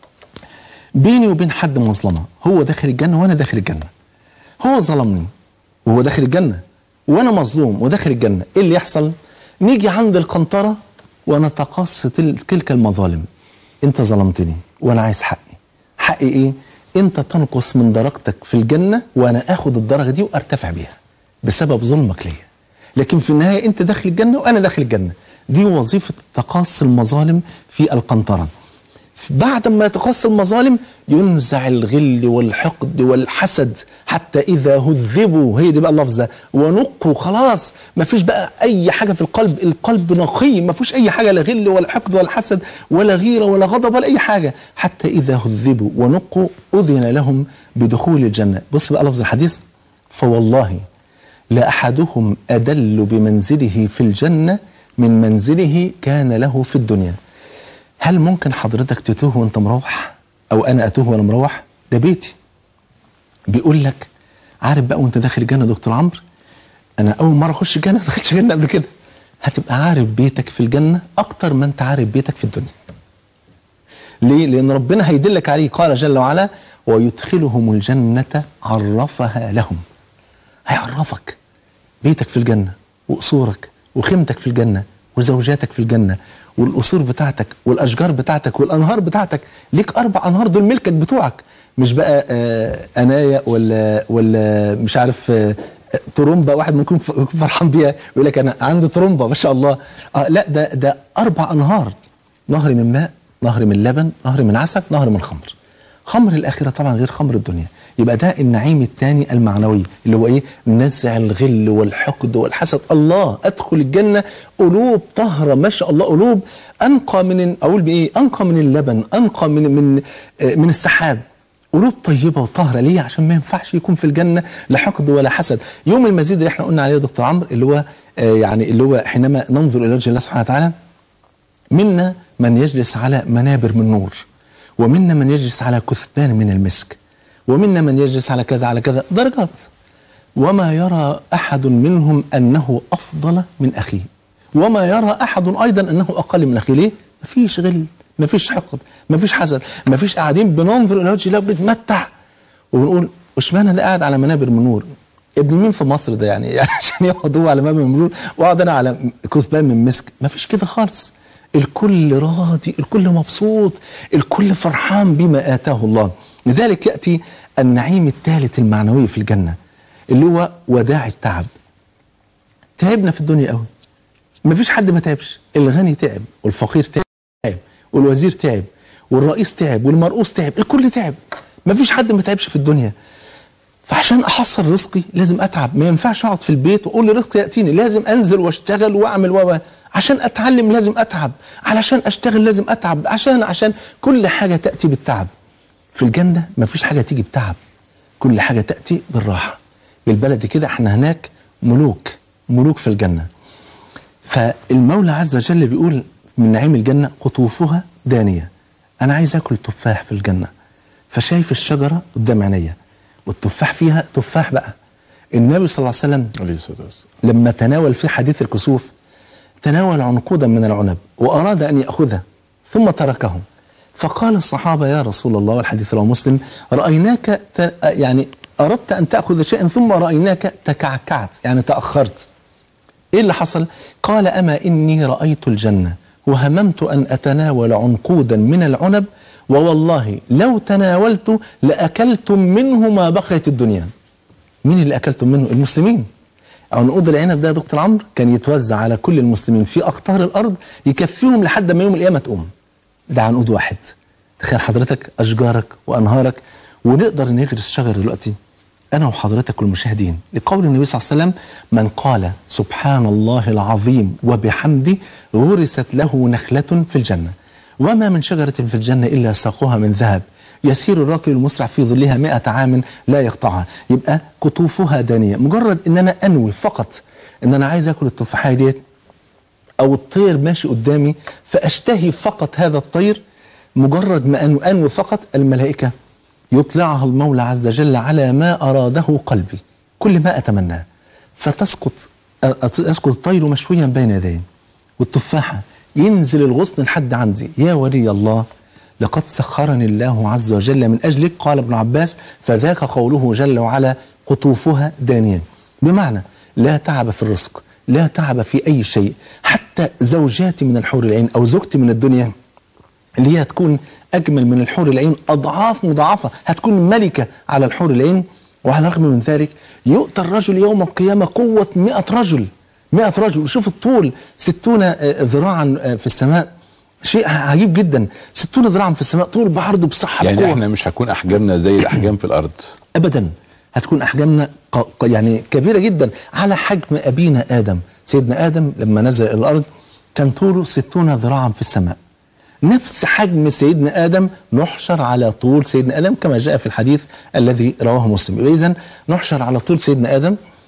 بيني وبين حد مظلمة هو داخل الجنة وأنا داخل الجنة هو ظلمني وهو داخل الجنة وأنا مظلوم وداخل الجنة إيه اللي يحصل نيجي عند القنطرة ونتقص تل- تلك المظالم أنت ظلمتني وأنا عايز حقي حقي إيه أنت تنقص من درجتك في الجنة وأنا آخد الدرجة دي وأرتفع بيها بسبب ظلمك ليا لكن في النهاية أنت داخل الجنة وأنا داخل الجنة دي وظيفة تقاصي المظالم في القنطرة بعد ما يتقص المظالم ينزع الغل والحقد والحسد حتى إذا هذبوا هي دي بقى اللفظة ونقوا خلاص ما فيش بقى أي حاجة في القلب القلب نقي ما فيش أي حاجة لا غل ولا حقد ولا حسد ولا غيرة ولا غضب ولا أي حاجة حتى إذا هذبوا ونقوا أذن لهم بدخول الجنة بص بقى لفظ الحديث فوالله لأحدهم أدل بمنزله في الجنة من منزله كان له في الدنيا هل ممكن حضرتك تتوه وانت مروح او انا اتوه وانا مروح ده بيتي بيقول لك عارف بقى وانت داخل الجنه يا دكتور عمرو انا اول مره اخش الجنه ما دخلتش الجنه قبل كده هتبقى عارف بيتك في الجنه اكتر ما انت عارف بيتك في الدنيا ليه لان ربنا هيدلك عليه قال جل وعلا ويدخلهم الجنه عرفها لهم هيعرفك بيتك في الجنه وقصورك وخيمتك في الجنه وزوجاتك في الجنه والقصور بتاعتك والاشجار بتاعتك والانهار بتاعتك ليك اربع انهار دول ملكك بتوعك مش بقى آه انايا ولا ولا مش عارف آه ترومبا واحد ممكن يكون فرحان بيها يقول لك انا عندي ترومبا ما شاء الله آه لا ده ده اربع انهار نهر من ماء نهر من لبن نهر من عسل نهر من خمر خمر الاخره طبعا غير خمر الدنيا يبقى ده النعيم الثاني المعنوي اللي هو ايه نزع الغل والحقد والحسد الله ادخل الجنه قلوب طهره ما شاء الله قلوب انقى من اقول بايه انقى من اللبن انقى من من من السحاب قلوب طيبه وطاهره ليه عشان ما ينفعش يكون في الجنه لا حقد ولا حسد يوم المزيد اللي احنا قلنا عليه يا دكتور عمرو اللي هو يعني اللي هو حينما ننظر الى وجه الله سبحانه وتعالى منا من يجلس على منابر من نور ومنا من يجلس على كثبان من المسك ومنا من يجلس على كذا على كذا درجات وما يرى أحد منهم أنه أفضل من أخيه وما يرى أحد أيضا أنه أقل من أخيه ليه؟ مفيش غل مفيش حقد مفيش حسد مفيش قاعدين بننظر إلى وجه الله بنتمتع وبنقول اشمعنى ده قاعد على منابر من نور ابن مين في مصر ده يعني, يعني عشان يقعد هو على منابر من نور واقعد انا على كثبان من مسك مفيش كده خالص الكل راضي الكل مبسوط الكل فرحان بما آتاه الله لذلك يأتي النعيم الثالث المعنوي في الجنة اللي هو وداع التعب تعبنا في الدنيا قوي مفيش حد ما تعبش الغني تعب والفقير تعب والوزير تعب والرئيس تعب والمرؤوس تعب الكل تعب مفيش حد ما تعبش في الدنيا فعشان احصل رزقي لازم اتعب ما ينفعش اقعد في البيت واقول لي رزقي ياتيني لازم انزل واشتغل واعمل و عشان اتعلم لازم اتعب علشان اشتغل لازم اتعب عشان عشان كل حاجه تاتي بالتعب في الجنه ما فيش حاجه تيجي بتعب كل حاجه تاتي بالراحه بالبلد كده احنا هناك ملوك ملوك في الجنه فالمولى عز وجل بيقول من نعيم الجنه قطوفها دانيه انا عايز اكل تفاح في الجنه فشايف الشجره قدام عينيا والتفاح فيها تفاح بقى النبي صلى الله عليه وسلم عليه الصلاه والسلام لما تناول في حديث الكسوف تناول عنقودا من العنب وأراد أن يأخذه ثم تركه فقال الصحابة يا رسول الله والحديث رواه مسلم رأيناك ت... يعني أردت أن تأخذ شيئا ثم رأيناك تكعكعت يعني تأخرت إيه اللي حصل قال أما إني رأيت الجنة وهممت أن أتناول عنقودا من العنب ووالله لو تناولت لأكلتم منه ما بقيت الدنيا مين اللي أكلتم منه المسلمين عنقود العنب ده يا دكتور عمرو كان يتوزع على كل المسلمين في اقطار الارض يكفيهم لحد ما يوم القيامه تقوم ده عنقود واحد تخيل حضرتك اشجارك وانهارك ونقدر نغرس شجر دلوقتي انا وحضرتك والمشاهدين لقول النبي صلى الله عليه وسلم من قال سبحان الله العظيم وبحمده غرست له نخله في الجنه وما من شجره في الجنه الا ساقها من ذهب يسير الراكب المسرع في ظلها مئة عام لا يقطعها يبقى قطوفها دانية مجرد ان انا انوي فقط ان انا عايز اكل التفاحية ديت او الطير ماشي قدامي فاشتهي فقط هذا الطير مجرد ما انوي, أنوي فقط الملائكة يطلعها المولى عز وجل على ما اراده قلبي كل ما اتمناه فتسقط يسقط الطير مشويا بين يدي والتفاحة ينزل الغصن لحد عندي يا ولي الله لقد سخرني الله عز وجل من أجلك قال ابن عباس فذاك قوله جل وعلا قطوفها دانية بمعنى لا تعب في الرزق لا تعب في أي شيء حتى زوجاتي من الحور العين أو زوجتي من الدنيا اللي هي هتكون أجمل من الحور العين أضعاف مضاعفة هتكون ملكة على الحور العين وعلى الرغم من ذلك يؤتى الرجل يوم القيامة قوة مئة رجل مئة رجل شوف الطول ستون ذراعا في السماء شيء عجيب جدا 60 ذراعا في السماء طول بعرض بصحة يعني بقوة. احنا مش هتكون احجامنا زي الاحجام في الارض ابدا هتكون احجامنا ق... ق- يعني كبيرة جدا على حجم ابينا ادم سيدنا ادم لما نزل الى الارض كان طوله 60 ذراعا في السماء نفس حجم سيدنا ادم نحشر على طول سيدنا ادم كما جاء في الحديث الذي رواه مسلم اذا نحشر على طول سيدنا ادم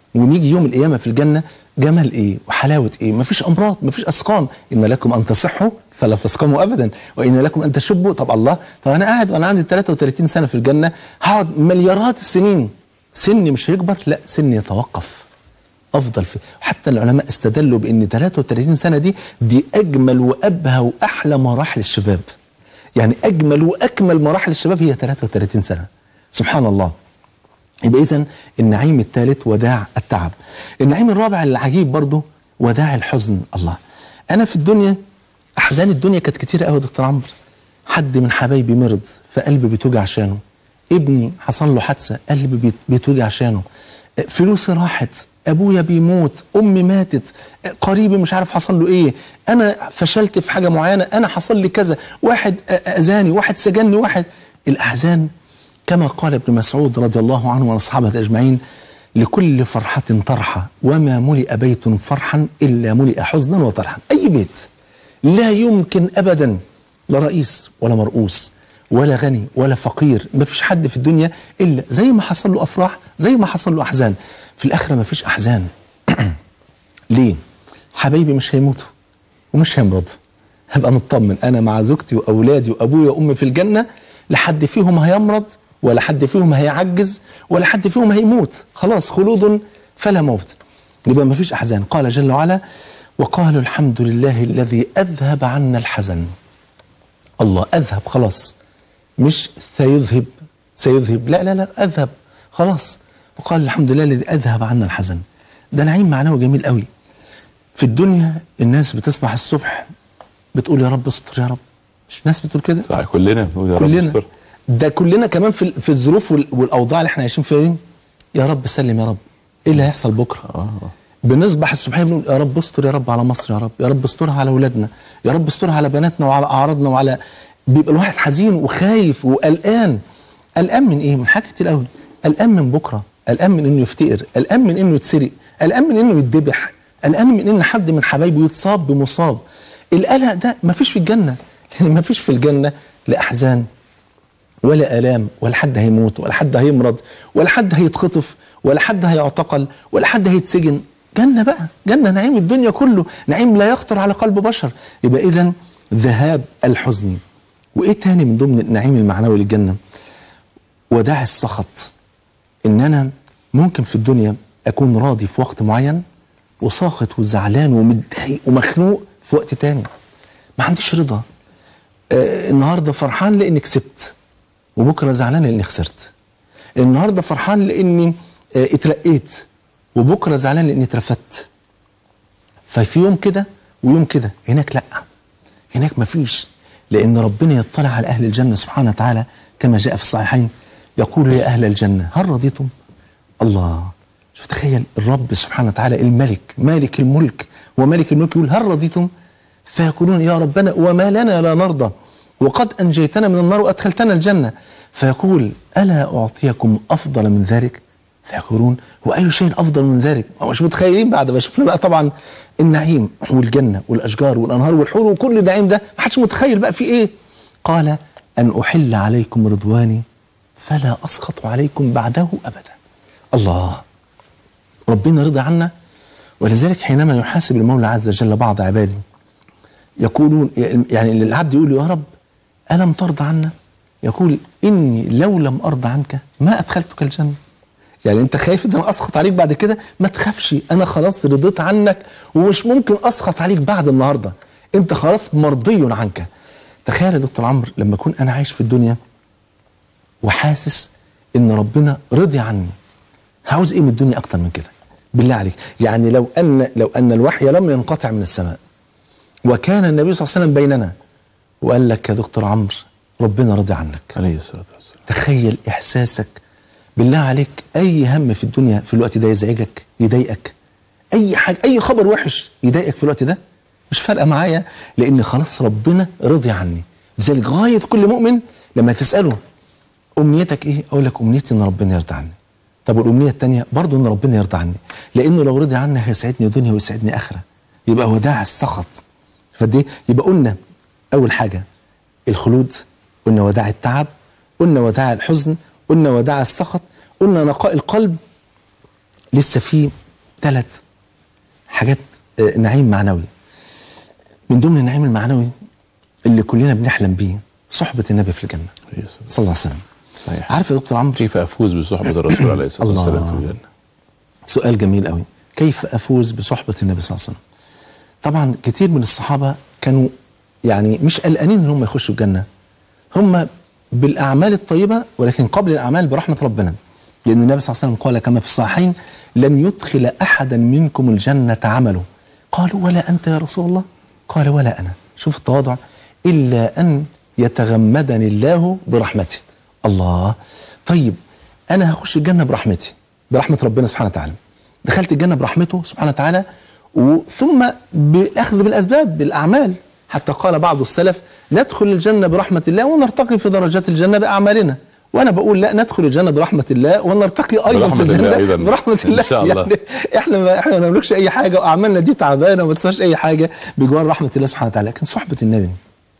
ونيجي يوم القيامه في الجنه جمال ايه وحلاوه ايه مفيش امراض مفيش اسقام ان لكم ان تصحوا فلا تسقموا ابدا وان لكم ان تشبوا طب الله طب انا قاعد وانا عندي 33 سنه في الجنه هقعد مليارات السنين سني مش هيكبر لا سني يتوقف افضل في حتى العلماء استدلوا بان 33 سنه دي دي اجمل وابهى واحلى مراحل الشباب يعني اجمل واكمل مراحل الشباب هي 33 سنه سبحان الله يبقى اذا النعيم الثالث وداع التعب النعيم الرابع العجيب برضه وداع الحزن الله انا في الدنيا احزان الدنيا كانت كتير قوي يا دكتور عمرو حد من حبايبي مرض فقلبي بيتوجع عشانه ابني حصل له حادثه قلبي بيت- بيتوجع عشانه فلوسي راحت ابويا بيموت امي ماتت قريبي مش عارف حصل له ايه انا فشلت في حاجه معينه انا حصل لي كذا واحد اذاني واحد سجنني واحد الاحزان كما قال ابن مسعود رضي الله عنه واصحابه اجمعين لكل فرحة طرحة وما ملئ بيت فرحا إلا ملئ حزنا وطرحا أي بيت لا يمكن أبدا لا رئيس ولا مرؤوس ولا غني ولا فقير ما فيش حد في الدنيا إلا زي ما حصل له أفراح زي ما حصل له أحزان في الآخرة ما فيش أحزان ليه حبايبي مش هيموتوا ومش هيمرضوا هبقى مطمن انا مع زوجتي واولادي وابويا وامي في الجنه لا حد فيهم هيمرض ولا حد فيهم هيعجز ولا حد فيهم هيموت خلاص خلود فلا موت يبقى ما فيش احزان قال جل وعلا وقالوا الحمد لله الذي اذهب عنا الحزن الله اذهب خلاص مش سيذهب سيذهب لا لا لا اذهب خلاص وقال الحمد لله الذي اذهب عنا الحزن ده نعيم معنوي جميل قوي في الدنيا الناس بتصبح الصبح بتقول يا رب استر يا رب مش الناس بتقول كده صح كلنا بنقول يا رب كلنا استر. ده كلنا كمان في في الظروف وال- والاوضاع اللي احنا عايشين فيها دي يا رب سلم يا رب ايه اللي هيحصل بكره اه آه. بنصبح الصبح بنقول يا رب استر يا رب على مصر يا رب يا رب استرها على اولادنا يا رب استرها على بناتنا وعلى اعراضنا وعلى بيبقى الواحد حزين وخايف وقلقان قلقان من ايه من حاجات كتير قوي قلقان من بكره قلقان من انه يفتقر قلقان من انه يتسرق قلقان من انه يتذبح قلقان من ان حد من حبايبه يتصاب بمصاب القلق ده مفيش في الجنه لان مفيش في الجنه لا احزان ولا آلام ولا حد هيموت ولا حد هيمرض ولا حد هيتخطف ولا حد هيعتقل ولا حد هيتسجن جنة بقى جنة نعيم الدنيا كله نعيم لا يخطر على قلب بشر يبقى إذا ذهاب الحزن وإيه تاني من ضمن النعيم المعنوي للجنة وداع السخط إن أنا ممكن في الدنيا أكون راضي في وقت معين وساخط وزعلان ومتضايق ومخنوق في وقت تاني ما عنديش رضا آه النهارده فرحان لاني كسبت وبكره زعلان لاني خسرت النهارده فرحان لاني آه، اترقيت وبكره زعلان لاني اترفدت ففي يوم كده ويوم كده هناك لا هناك مفيش لان ربنا يطلع على اهل الجنه سبحانه وتعالى كما جاء في الصحيحين يقول يا اهل الجنه هل رضيتم الله شوف تخيل الرب سبحانه وتعالى الملك مالك الملك وملك الملك يقول هل رضيتم فيقولون يا ربنا وما لنا لا نرضى وقد أنجيتنا من النار وأدخلتنا الجنة فيقول ألا أعطيكم أفضل من ذلك فيقولون وأي شيء أفضل من ذلك هو مش متخيلين بعد ما شفنا بقى طبعا النعيم والجنة والأشجار والأنهار والحور وكل النعيم ده ما حدش متخيل بقى في إيه قال أن أحل عليكم رضواني فلا أسخط عليكم بعده أبدا الله ربنا رضى عنا ولذلك حينما يحاسب المولى عز وجل بعض عباده يقولون يعني العبد يقول يا رب ألم ترضى عنا يقول إني لو لم أرضى عنك ما أدخلتك الجنة يعني أنت خايف إن أنا أسخط عليك بعد كده ما تخافش أنا خلاص رضيت عنك ومش ممكن أسخط عليك بعد النهاردة أنت خلاص مرضي عنك تخيل يا دكتور عمرو لما أكون أنا عايش في الدنيا وحاسس إن ربنا رضي عني عاوز إيه من الدنيا أكتر من كده بالله عليك يعني لو أن لو أن الوحي لم ينقطع من السماء وكان النبي صلى الله عليه وسلم بيننا وقال لك يا دكتور عمرو ربنا رضي عنك عليه الصلاة والسلام تخيل احساسك بالله عليك اي هم في الدنيا في الوقت ده يزعجك يضايقك اي حاجه اي خبر وحش يضايقك في الوقت ده مش فارقه معايا لان خلاص ربنا رضي عني لذلك غايه كل مؤمن لما تساله امنيتك ايه اقول لك امنيتي ان ربنا يرضى عني طب والامنيه الثانيه برضه ان ربنا يرضى عني لانه لو رضي عني هيسعدني دنيا ويسعدني اخره يبقى وداع السخط فدي يبقى قلنا اول حاجه الخلود قلنا وداع التعب قلنا وداع الحزن قلنا وداع السخط قلنا نقاء القلب لسه في ثلاث حاجات آه، نعيم معنوي من ضمن النعيم المعنوي اللي كلنا بنحلم بيه صحبة النبي في الجنة صلى الله عليه وسلم صحيح عارف يا دكتور عمرو كيف افوز بصحبه الرسول عليه الصلاه الله. والسلام في الجنه سؤال جميل قوي كيف افوز بصحبة النبي صلى الله عليه وسلم طبعا كتير من الصحابة كانوا يعني مش قلقانين ان هم يخشوا الجنة هم بالاعمال الطيبة ولكن قبل الاعمال برحمة ربنا لان النبي صلى الله عليه وسلم قال كما في الصحيحين لن يدخل احدا منكم الجنة عمله قالوا ولا انت يا رسول الله قال ولا انا شوف التواضع الا ان يتغمدني الله برحمته الله طيب انا هخش الجنة برحمتي برحمة ربنا سبحانه وتعالى دخلت الجنة برحمته سبحانه وتعالى ثم بأخذ بالأسباب بالأعمال حتى قال بعض السلف ندخل الجنة برحمة الله ونرتقي في درجات الجنة بأعمالنا وأنا بقول لا ندخل الجنة برحمة الله ونرتقي أيضا برحمة في الله الجنة أيضا. برحمة إن الله شاء الله. يعني احنا ما احنا ما نملكش أي حاجة وأعمالنا دي تعبانة وما تسواش أي حاجة بجوار رحمة الله سبحانه وتعالى لكن صحبة النبي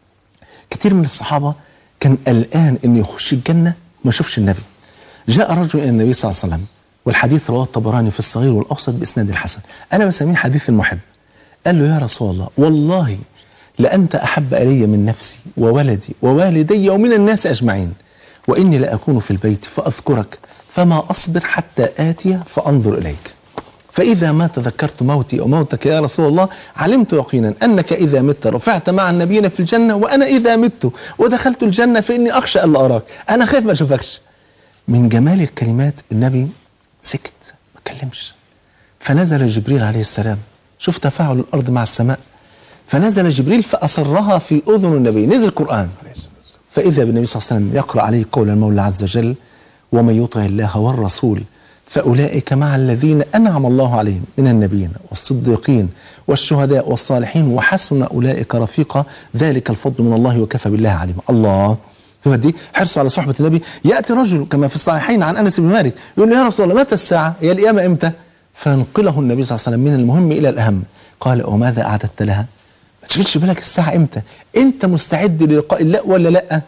كتير من الصحابة كان قلقان إنه يخش الجنة ما يشوفش النبي جاء رجل إلى النبي صلى الله عليه وسلم والحديث رواه الطبراني في الصغير والأوسط بإسناد الحسن أنا بسميه حديث المحب قال له يا رسول الله والله لأنت أحب إلي من نفسي وولدي ووالدي ومن الناس أجمعين وإني لأكون في البيت فأذكرك فما أصبر حتى آتي فأنظر إليك فإذا ما تذكرت موتي أو موتك يا رسول الله علمت يقينا أنك إذا مت رفعت مع النبيين في الجنة وأنا إذا مت ودخلت الجنة فإني أخشى ألا أراك أنا خايف ما أشوفكش من جمال الكلمات النبي سكت ما كلمش فنزل جبريل عليه السلام شوف تفاعل الأرض مع السماء فنزل جبريل فأسرها في أذن النبي نزل القرآن فإذا بالنبي صلى الله عليه وسلم يقرأ عليه قول المولى عز وجل ومن يطع الله والرسول فأولئك مع الذين أنعم الله عليهم من النبيين والصديقين والشهداء والصالحين وحسن أولئك رفيقا ذلك الفضل من الله وكفى بالله عليما الله شوف دي حرص على صحبة النبي يأتي رجل كما في الصحيحين عن أنس بن مالك يقول له يا رسول الله متى الساعة هي القيامة إمتى فينقله النبي صلى الله عليه وسلم من المهم إلى الأهم قال وماذا أعددت لها ما تشغلش بالك الساعة إمتى أنت مستعد للقاء الله ولا لأ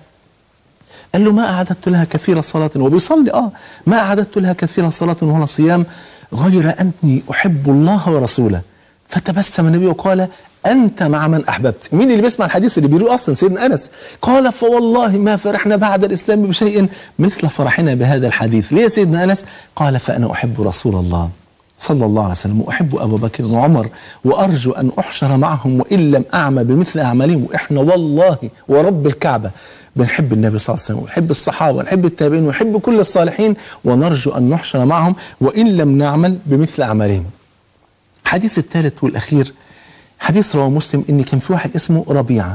قال له ما أعددت لها كثير صلاة وبيصلي آه ما أعددت لها كثير صلاة ولا صيام غير أني أحب الله ورسوله فتبسم النبي وقال أنت مع من أحببت مين اللي بيسمع الحديث اللي بيقول أصلا سيدنا أنس قال فوالله ما فرحنا بعد الإسلام بشيء مثل فرحنا بهذا الحديث ليه يا سيدنا أنس قال فأنا أحب رسول الله صلى الله عليه وسلم وأحب أبا بكر وعمر وأرجو أن أحشر معهم وإن لم أعمل بمثل أعمالهم وإحنا والله ورب الكعبة بنحب النبي صلى الله عليه وسلم ونحب الصحابة ونحب التابعين ونحب كل الصالحين ونرجو أن نحشر معهم وإن لم نعمل بمثل أعمالهم الحديث الثالث والأخير حديث رواه مسلم إن كان في واحد اسمه ربيعة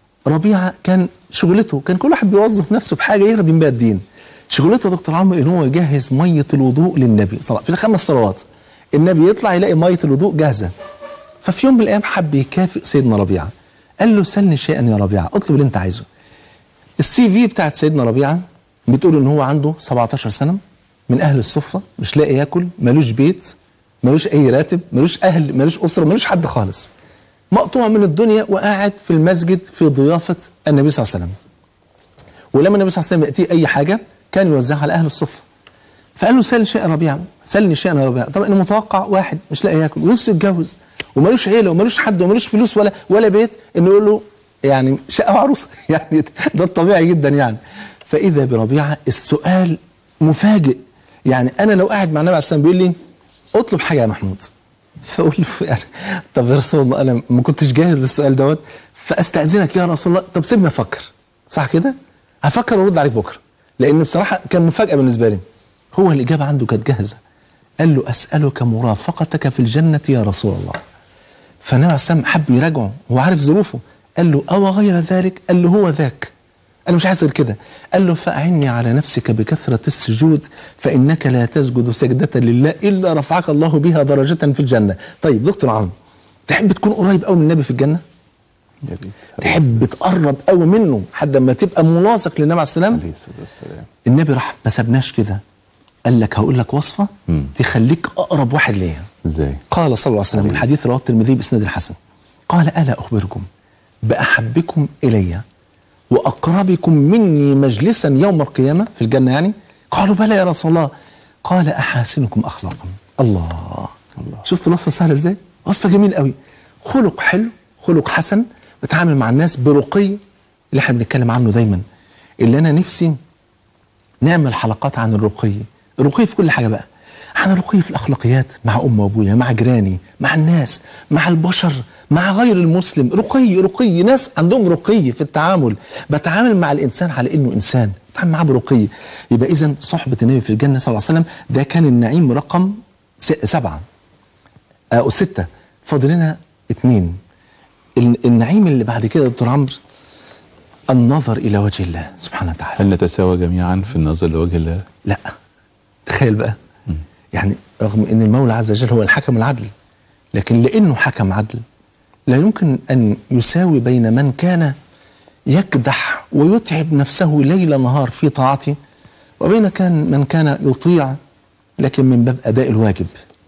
ربيعة كان شغلته كان كل واحد بيوظف نفسه في حاجة يخدم بها الدين شغلته يا دكتور عمرو ان هو يجهز ميه الوضوء للنبي صلى في الخمس صلوات النبي يطلع يلاقي ميه الوضوء جاهزه ففي يوم من الايام حب يكافئ سيدنا ربيعه قال له سلني شيئا يا ربيعه اطلب اللي انت عايزه السي في بتاعت سيدنا ربيعه بتقول ان هو عنده 17 سنه من اهل الصفه مش لاقي ياكل ملوش بيت ملوش اي راتب ملوش اهل ملوش اسره ملوش حد خالص مقطوع من الدنيا وقاعد في المسجد في ضيافه النبي صلى الله عليه وسلم ولما النبي صلى الله عليه وسلم ياتيه اي حاجه كان يوزعها على اهل الصفه فقال له سل شيئا ربيعه سلني شيئا يا ربيعه طبعا انا متوقع واحد مش لاقي ياكل ونفسه يتجوز ومالوش عيله ومالوش حد ومالوش فلوس ولا ولا بيت انه يقول له يعني شقه وعروسه يعني ده الطبيعي جدا يعني فاذا بربيعه السؤال مفاجئ يعني انا لو قاعد مع النبي عليه الصلاه والسلام بيقول لي اطلب حاجه يا محمود فاقول له يعني طب يا رسول الله انا ما كنتش جاهز للسؤال دوت فاستاذنك يا رسول الله طب سيبني افكر صح كده هفكر وارد عليك بكره لان بصراحه كان مفاجاه بالنسبه لي هو الاجابه عنده كانت جاهزه قال له اسالك مرافقتك في الجنه يا رسول الله فالنبي عليه السلام حب يراجعه هو عارف ظروفه قال له او غير ذلك قال له هو ذاك قال له مش عايز غير كده قال له فاعني على نفسك بكثره السجود فانك لا تسجد سجده لله الا رفعك الله بها درجه في الجنه طيب دكتور عمرو تحب تكون قريب قوي من النبي في الجنه تحب تقرب قوي منه لحد ما تبقى ملاصق للنبي عليه السلام عليه الصلاه والسلام النبي راح ما سابناش كده قال لك هقول لك وصفه مم. تخليك اقرب واحد ليا ازاي قال صلى الله عليه وسلم الحديث رواه الترمذي باسناد الحسن قال الا اخبركم باحبكم الي واقربكم مني مجلسا يوم القيامه في الجنه يعني قالوا بلى يا رسول الله قال احاسنكم اخلاقا الله الله. شفت الوصفه سهله ازاي وصفه جميل قوي خلق حلو خلق حسن بتعامل مع الناس برقي اللي احنا بنتكلم عنه دايما اللي انا نفسي نعمل حلقات عن الرقي الرقي في كل حاجه بقى عن الرقي في الاخلاقيات مع ام وابويا مع جيراني مع الناس مع البشر مع غير المسلم رقي رقي ناس عندهم رقي في التعامل بتعامل مع الانسان على انه انسان بتعامل معاه برقي يبقى اذا صحبه النبي في الجنه صلى الله عليه وسلم ده كان النعيم رقم س- سبعه او سته فاضل لنا اثنين ال- النعيم اللي بعد كده يا دكتور عمرو النظر الى وجه الله سبحانه وتعالى هل نتساوى جميعا في النظر لوجه الله لا تخيل بقى مم. يعني رغم ان المولى عز وجل هو الحكم العدل لكن لانه حكم عدل لا يمكن ان يساوي بين من كان يكدح ويتعب نفسه ليل نهار في طاعته وبين كان من كان يطيع لكن من باب اداء الواجب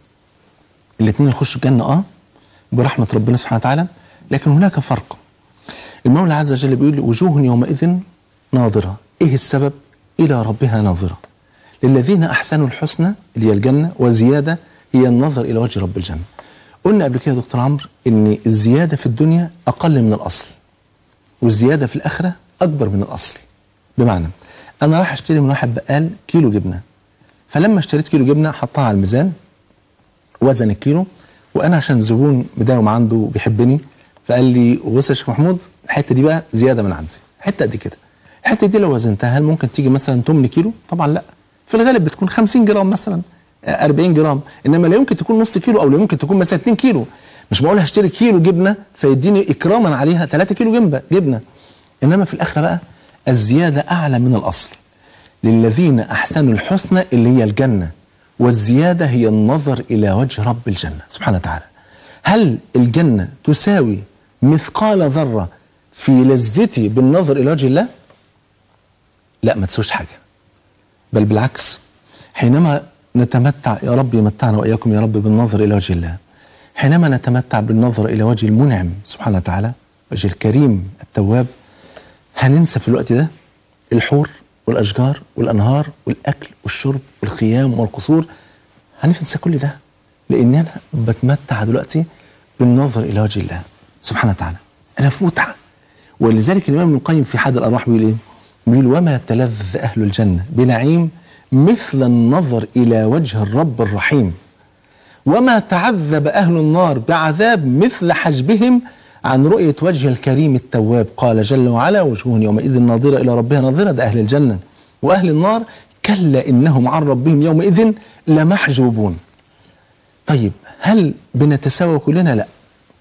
الاثنين يخشوا الجنه اه برحمه ربنا سبحانه وتعالى لكن هناك فرق المولى عز وجل بيقول وجوه يومئذ ناظره ايه السبب الى ربها ناظره للذين احسنوا الحسنى اللي هي الجنه وزياده هي النظر الى وجه رب الجنه قلنا قبل كده يا دكتور عمرو ان الزياده في الدنيا اقل من الاصل والزياده في الاخره اكبر من الاصل بمعنى انا رايح اشتري من واحد بقال كيلو جبنه فلما اشتريت كيلو جبنه حطها على الميزان وزن الكيلو وانا عشان زبون مداوم عنده وبيحبني فقال لي بص يا شيخ محمود الحته دي بقى زياده من عندي حته قد كده الحته دي لو وزنتها هل ممكن تيجي مثلا 8 كيلو طبعا لا في الغالب بتكون 50 جرام مثلا آه، 40 جرام انما لا يمكن تكون نص كيلو او لا يمكن تكون مثلا 2 كيلو مش بقول هشتري كيلو جبنه فيديني اكراما عليها 3 كيلو جنبه جبنه انما في الاخره بقى الزياده اعلى من الاصل للذين احسنوا الحسنى اللي هي الجنه والزياده هي النظر الى وجه رب الجنه سبحانه وتعالى هل الجنه تساوي مثقال ذره في لذتي بالنظر الى وجه الله لا ما تسويش حاجه بل بالعكس حينما نتمتع يا رب يمتعنا واياكم يا رب بالنظر الى وجه الله حينما نتمتع بالنظر الى وجه المنعم سبحانه وتعالى وجه الكريم التواب هننسى في الوقت ده الحور والاشجار والانهار والاكل والشرب والخيام والقصور هننسى كل ده لان انا بتمتع دلوقتي بالنظر الى وجه الله سبحانه وتعالى انا في متعه ولذلك الامام ابن القيم في حاد الارواح بيقول ايه؟ بيقول وما تلذ اهل الجنه بنعيم مثل النظر الى وجه الرب الرحيم وما تعذب أهل النار بعذاب مثل حجبهم عن رؤية وجه الكريم التواب قال جل وعلا وجوه يومئذ ناظرة إلى ربها ناظرة ده أهل الجنة وأهل النار كلا إنهم عن ربهم يومئذ لمحجوبون طيب هل بنتساوى كلنا لا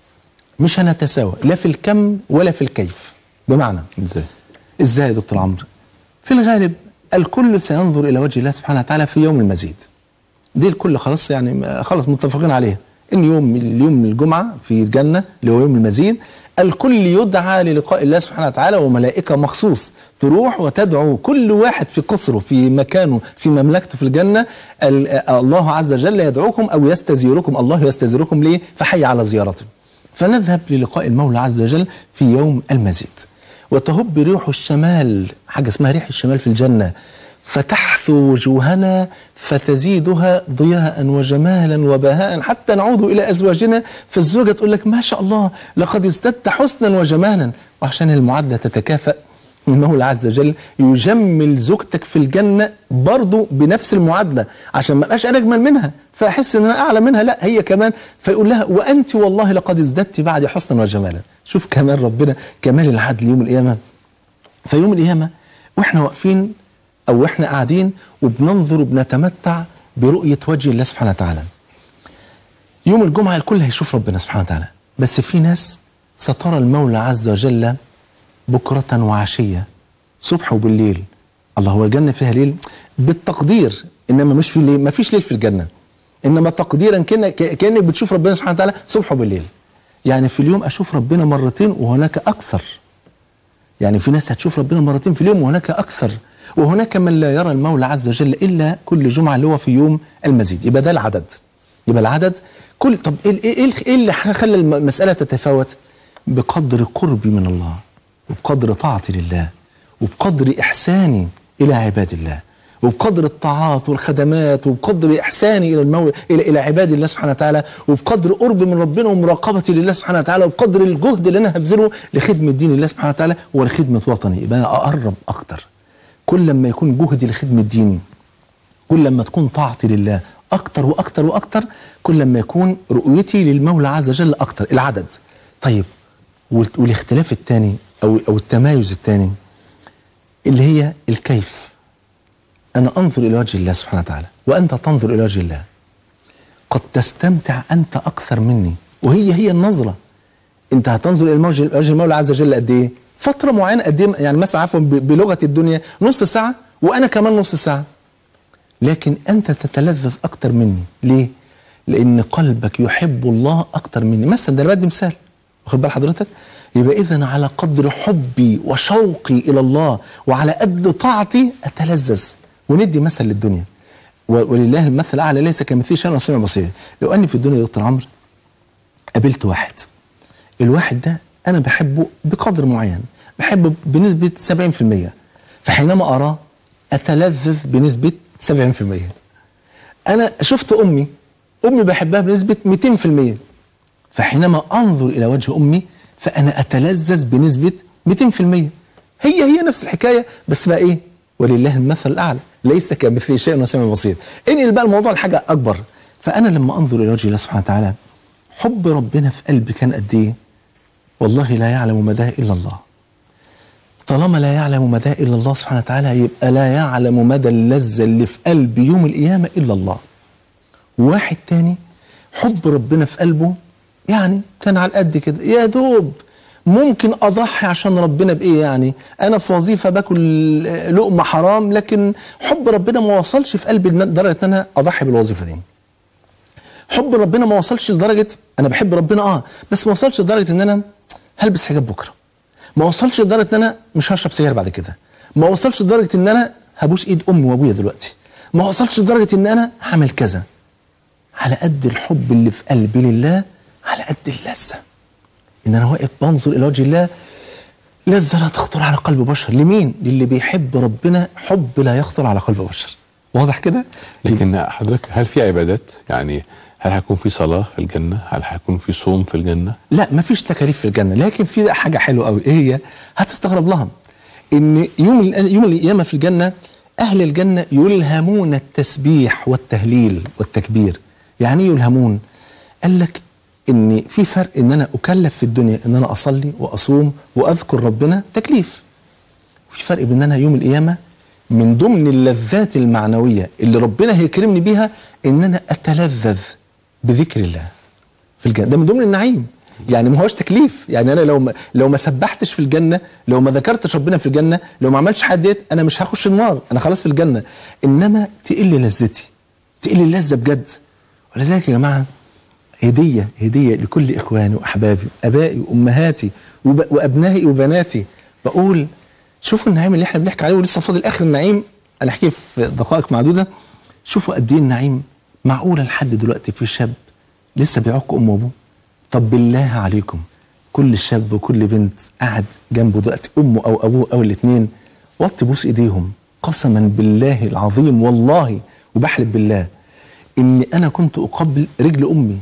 مش هنتساوى لا في الكم ولا في الكيف بمعنى ازاي ازاي يا دكتور عمرو في الغالب الكل سينظر الى وجه الله سبحانه وتعالى في يوم المزيد دي الكل خلاص يعني خلاص متفقين عليها ان يوم اليوم الجمعه في الجنه اللي هو يوم المزيد الكل يدعى للقاء الله سبحانه وتعالى وملائكه مخصوص تروح وتدعو كل واحد في قصره في مكانه في مملكته في الجنه ال- الله عز وجل يدعوكم او يستزيركم الله يستزيركم ليه فحي على زيارته فنذهب للقاء المولى عز وجل في يوم المزيد وتهب ريح الشمال حاجة اسمها ريح الشمال في الجنة فتحثو وجوهنا فتزيدها ضياء وجمالا وبهاء حتى نعود إلى أزواجنا فالزوجة تقول لك ما شاء الله لقد ازددت حسنا وجمالا وعشان المعادلة تتكافأ المولى عز وجل يجمل زوجتك في الجنة برضو بنفس المعادلة عشان ما ابقاش انا اجمل منها فاحس ان انا اعلى منها لا هي كمان فيقول لها وانت والله لقد ازددت بعد حسنا وجمالا شوف كمال ربنا كمال العدل يوم القيامة فيوم القيامة واحنا واقفين او واحنا قاعدين وبننظر وبنتمتع برؤية وجه الله سبحانه وتعالى يوم الجمعة الكل هيشوف ربنا سبحانه وتعالى بس في ناس سترى المولى عز وجل بكرة وعشية صبح وبالليل الله هو الجنة فيها ليل بالتقدير إنما مش في ليل ما فيش ليل في الجنة إنما تقديرا كأن كأنك بتشوف ربنا سبحانه وتعالى صبح وبالليل يعني في اليوم أشوف ربنا مرتين وهناك أكثر يعني في ناس هتشوف ربنا مرتين في اليوم وهناك أكثر وهناك من لا يرى المولى عز وجل إلا كل جمعة اللي هو في يوم المزيد يبقى ده العدد يبقى العدد كل طب ايه ايه ايه اللي خلى المسألة تتفاوت بقدر قربي من الله وبقدر طاعتي لله وبقدر إحساني إلى عباد الله وبقدر الطاعات والخدمات وبقدر احساني الى المولى الى الى عباد الله سبحانه وتعالى وبقدر قرب من ربنا ومراقبتي لله سبحانه وتعالى وبقدر الجهد اللي انا هبذله لخدمه دين الله سبحانه وتعالى ولخدمه وطني يبقى انا اقرب اكتر كل لما يكون جهدي لخدمه ديني كل لما تكون طاعتي لله اكتر واكتر واكتر كل لما يكون رؤيتي للمولى عز وجل اكتر العدد طيب وال- والاختلاف الثاني او او التمايز الثاني اللي هي الكيف انا انظر الى وجه الله سبحانه وتعالى وانت تنظر الى وجه الله قد تستمتع انت اكثر مني وهي هي النظره انت هتنظر الى وجه وجه المولى عز وجل قد ايه فتره معينه قد ايه يعني مثلا عفوا ب- بلغه الدنيا نص ساعه وانا كمان نص ساعه لكن انت تتلذذ اكتر مني ليه لان قلبك يحب الله اكتر مني مثلا ده انا بدي مثال واخد بال حضرتك يبقى اذا على قدر حبي وشوقي الى الله وعلى قد طاعتي اتلذذ وندي مثل للدنيا و- ولله المثل الاعلى ليس كمثله شيء وسميع بصير لو اني في الدنيا يا دكتور عمرو قابلت واحد الواحد ده انا بحبه بقدر معين بحبه بنسبه 70% فحينما اراه اتلذذ بنسبه 70% انا شفت امي امي بحبها بنسبه 200% فحينما انظر الى وجه امي فانا اتلذذ بنسبه 200% هي هي نفس الحكايه بس بقى ايه ولله المثل الاعلى ليس كمثله شيء وسميع بصير انقل بقى الموضوع لحاجه اكبر فانا لما انظر الى وجه الله سبحانه وتعالى حب ربنا في قلبي كان قد ايه والله لا يعلم مداه الا الله طالما لا يعلم مداه الا الله سبحانه وتعالى يبقى لا يعلم مدى اللذه اللي في قلب يوم القيامه الا الله واحد تاني حب ربنا في قلبه يعني كان على قد كده يا دوب ممكن اضحي عشان ربنا بايه يعني انا في وظيفه باكل لقمه حرام لكن حب ربنا ما وصلش في قلبي لدرجه ان انا اضحي بالوظيفه دي حب ربنا ما وصلش لدرجه انا بحب ربنا اه بس ما وصلش لدرجه ان انا هلبس حجاب بكره ما وصلش لدرجه ان انا مش هشرب سجاير بعد كده ما وصلش لدرجه ان انا هبوس ايد امي وابويا دلوقتي ما وصلش لدرجه ان انا هعمل كذا على قد الحب اللي في قلبي لله على قد اللذه ان انا واقف بنظر الى وجه الله لذه لا تخطر على قلب بشر لمين للي بيحب ربنا حب لا يخطر على قلب بشر واضح كده لكن حضرتك هل في عبادات يعني هل هيكون في صلاة في الجنة هل هيكون في صوم في الجنة لا مفيش تكاليف في الجنه لكن في بقى حاجه حلوه قوي ايه هي هتستغرب لها ان يوم ال- يوم القيامه في الجنه اهل الجنه يلهمون التسبيح والتهليل والتكبير يعني ايه يلهمون قال لك ان في فرق ان انا اكلف في الدنيا ان انا اصلي واصوم واذكر ربنا تكليف في فرق بين ان انا يوم القيامه من ضمن اللذات المعنويه اللي ربنا هيكرمني بيها ان انا اتلذذ بذكر الله في الجنه ده من ضمن النعيم يعني ما هوش تكليف يعني انا لو ما لو ما سبحتش في الجنه لو ما ذكرتش ربنا في الجنه لو ما عملتش حاجه ديت انا مش هخش النار انا خلاص في الجنه انما تقل لذتي تقل اللذه بجد ولذلك يا جماعه هديه هديه لكل اخواني واحبابي ابائي وامهاتي وب- وابنائي وبناتي بقول شوفوا النعيم اللي احنا بنحكي عليه ولسه فاضل اخر النعيم انا احكيه في دقائق معدوده شوفوا قد ايه النعيم معقوله لحد دلوقتي في شاب لسه بيعق امه وابوه طب بالله عليكم كل شاب وكل بنت قاعد جنبه دلوقتي امه او ابوه او الاثنين وطي بوس ايديهم قسما بالله العظيم والله وبحلف بالله اني انا كنت اقبل رجل امي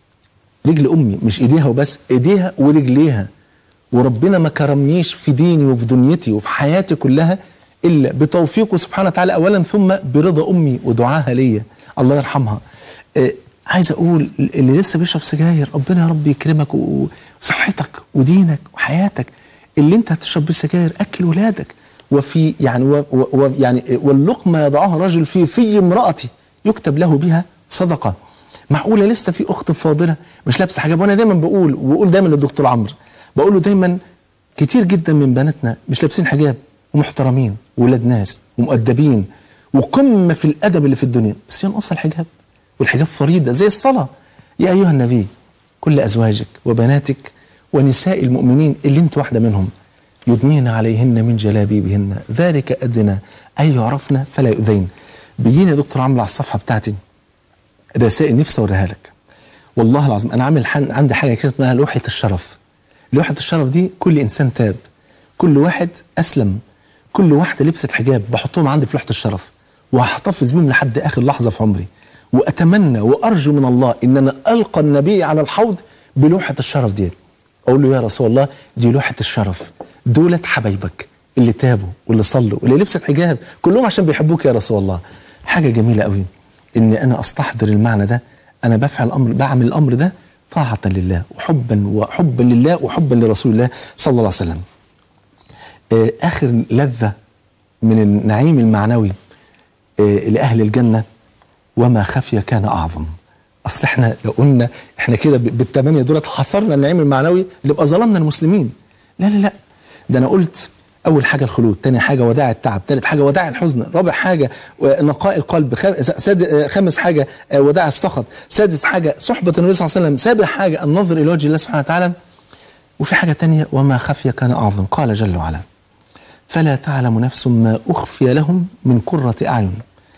رجل امي مش ايديها وبس ايديها ورجليها وربنا ما كرمنيش في ديني وفي دنيتي وفي حياتي كلها الا بتوفيقه سبحانه وتعالى اولا ثم برضا امي ودعاها ليا الله يرحمها آه، عايز اقول اللي لسه بيشرب سجاير ربنا يا رب يكرمك و- وصحتك ودينك وحياتك اللي انت هتشرب بالسجاير اكل ولادك وفي يعني و و و يعني واللقمه يضعها رجل في في امرأتي يكتب له بها صدقه معقوله لسه في اخت فاضله مش لابسه حجاب وانا دايما بقول وبقول دايما للدكتور عمرو بقول له دايما كتير جدا من بناتنا مش لابسين حجاب ومحترمين ولاد ناس ومؤدبين وقمه في الادب اللي في الدنيا بس ينقصها الحجاب والحجاب فريضه زي الصلاه يا ايها النبي كل ازواجك وبناتك ونساء المؤمنين اللي انت واحده منهم يدنين عليهن من جلابيبهن ذلك ادنى ان يعرفن فلا يؤذين بيجيني يا دكتور عمرو على الصفحه بتاعتي رسائل نفسي اوريها لك والله العظيم انا عامل حن... عندي حاجه كده اسمها لوحه الشرف لوحه الشرف دي كل انسان تاب كل واحد اسلم كل واحده لبست حجاب بحطهم عندي في لوحه الشرف وهحتفظ بيهم لحد اخر لحظه في عمري واتمنى وارجو من الله ان انا القى النبي على الحوض بلوحه الشرف ديت اقول له يا رسول الله دي لوحه الشرف دولت حبايبك اللي تابوا واللي صلوا واللي لبست حجاب كلهم عشان بيحبوك يا رسول الله حاجه جميله قوي ان انا استحضر المعنى ده انا بفعل الامر بعمل الامر ده طاعه لله وحبا وحبا لله وحبا لرسول الله صلى الله عليه وسلم آه، اخر لذه من النعيم المعنوي آه، لاهل الجنه وما خفي كان اعظم اصل احنا لو قلنا احنا كده ب- بالثمانيه دولت حصرنا النعيم المعنوي يبقى ظلمنا المسلمين لا لا لا ده انا قلت اول حاجه الخلود تاني حاجه وداع التعب ثالث حاجه وداع الحزن رابع حاجه و- نقاء القلب خ- ساد- آه، خامس حاجه آه، وداع السخط سادس حاجه صحبه النبي صلى الله عليه وسلم سابع حاجه النظر الى وجه الله سبحانه وتعالى وفي حاجه تانية وما خفي كان اعظم قال جل وعلا فلا تعلم نفس ما اخفي لهم من قره اعين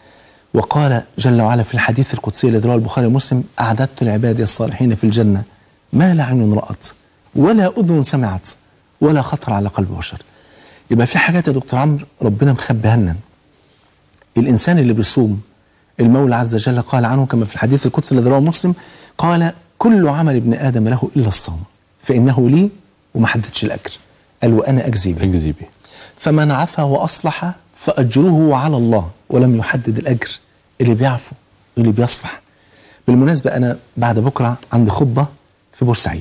وقال جل وعلا في الحديث القدسي الذي رواه البخاري ومسلم أعددت لعبادي الصالحين في الجنة ما لا عين رأت ولا أذن سمعت ولا خطر على قلب بشر يبقى في حاجات يا دكتور عمرو ربنا مخبيها لنا الإنسان اللي بيصوم المولى عز وجل قال عنه كما في الحديث القدسي الذي رواه مسلم قال كل عمل ابن آدم له إلا الصوم فإنه لي وما حددش الأجر قال وأنا أجزي به اجزي به فمن عفا وأصلح فأجره على الله ولم يحدد الأجر اللي بيعفو اللي بيصفح بالمناسبة أنا بعد بكرة عندي خطبة في بورسعيد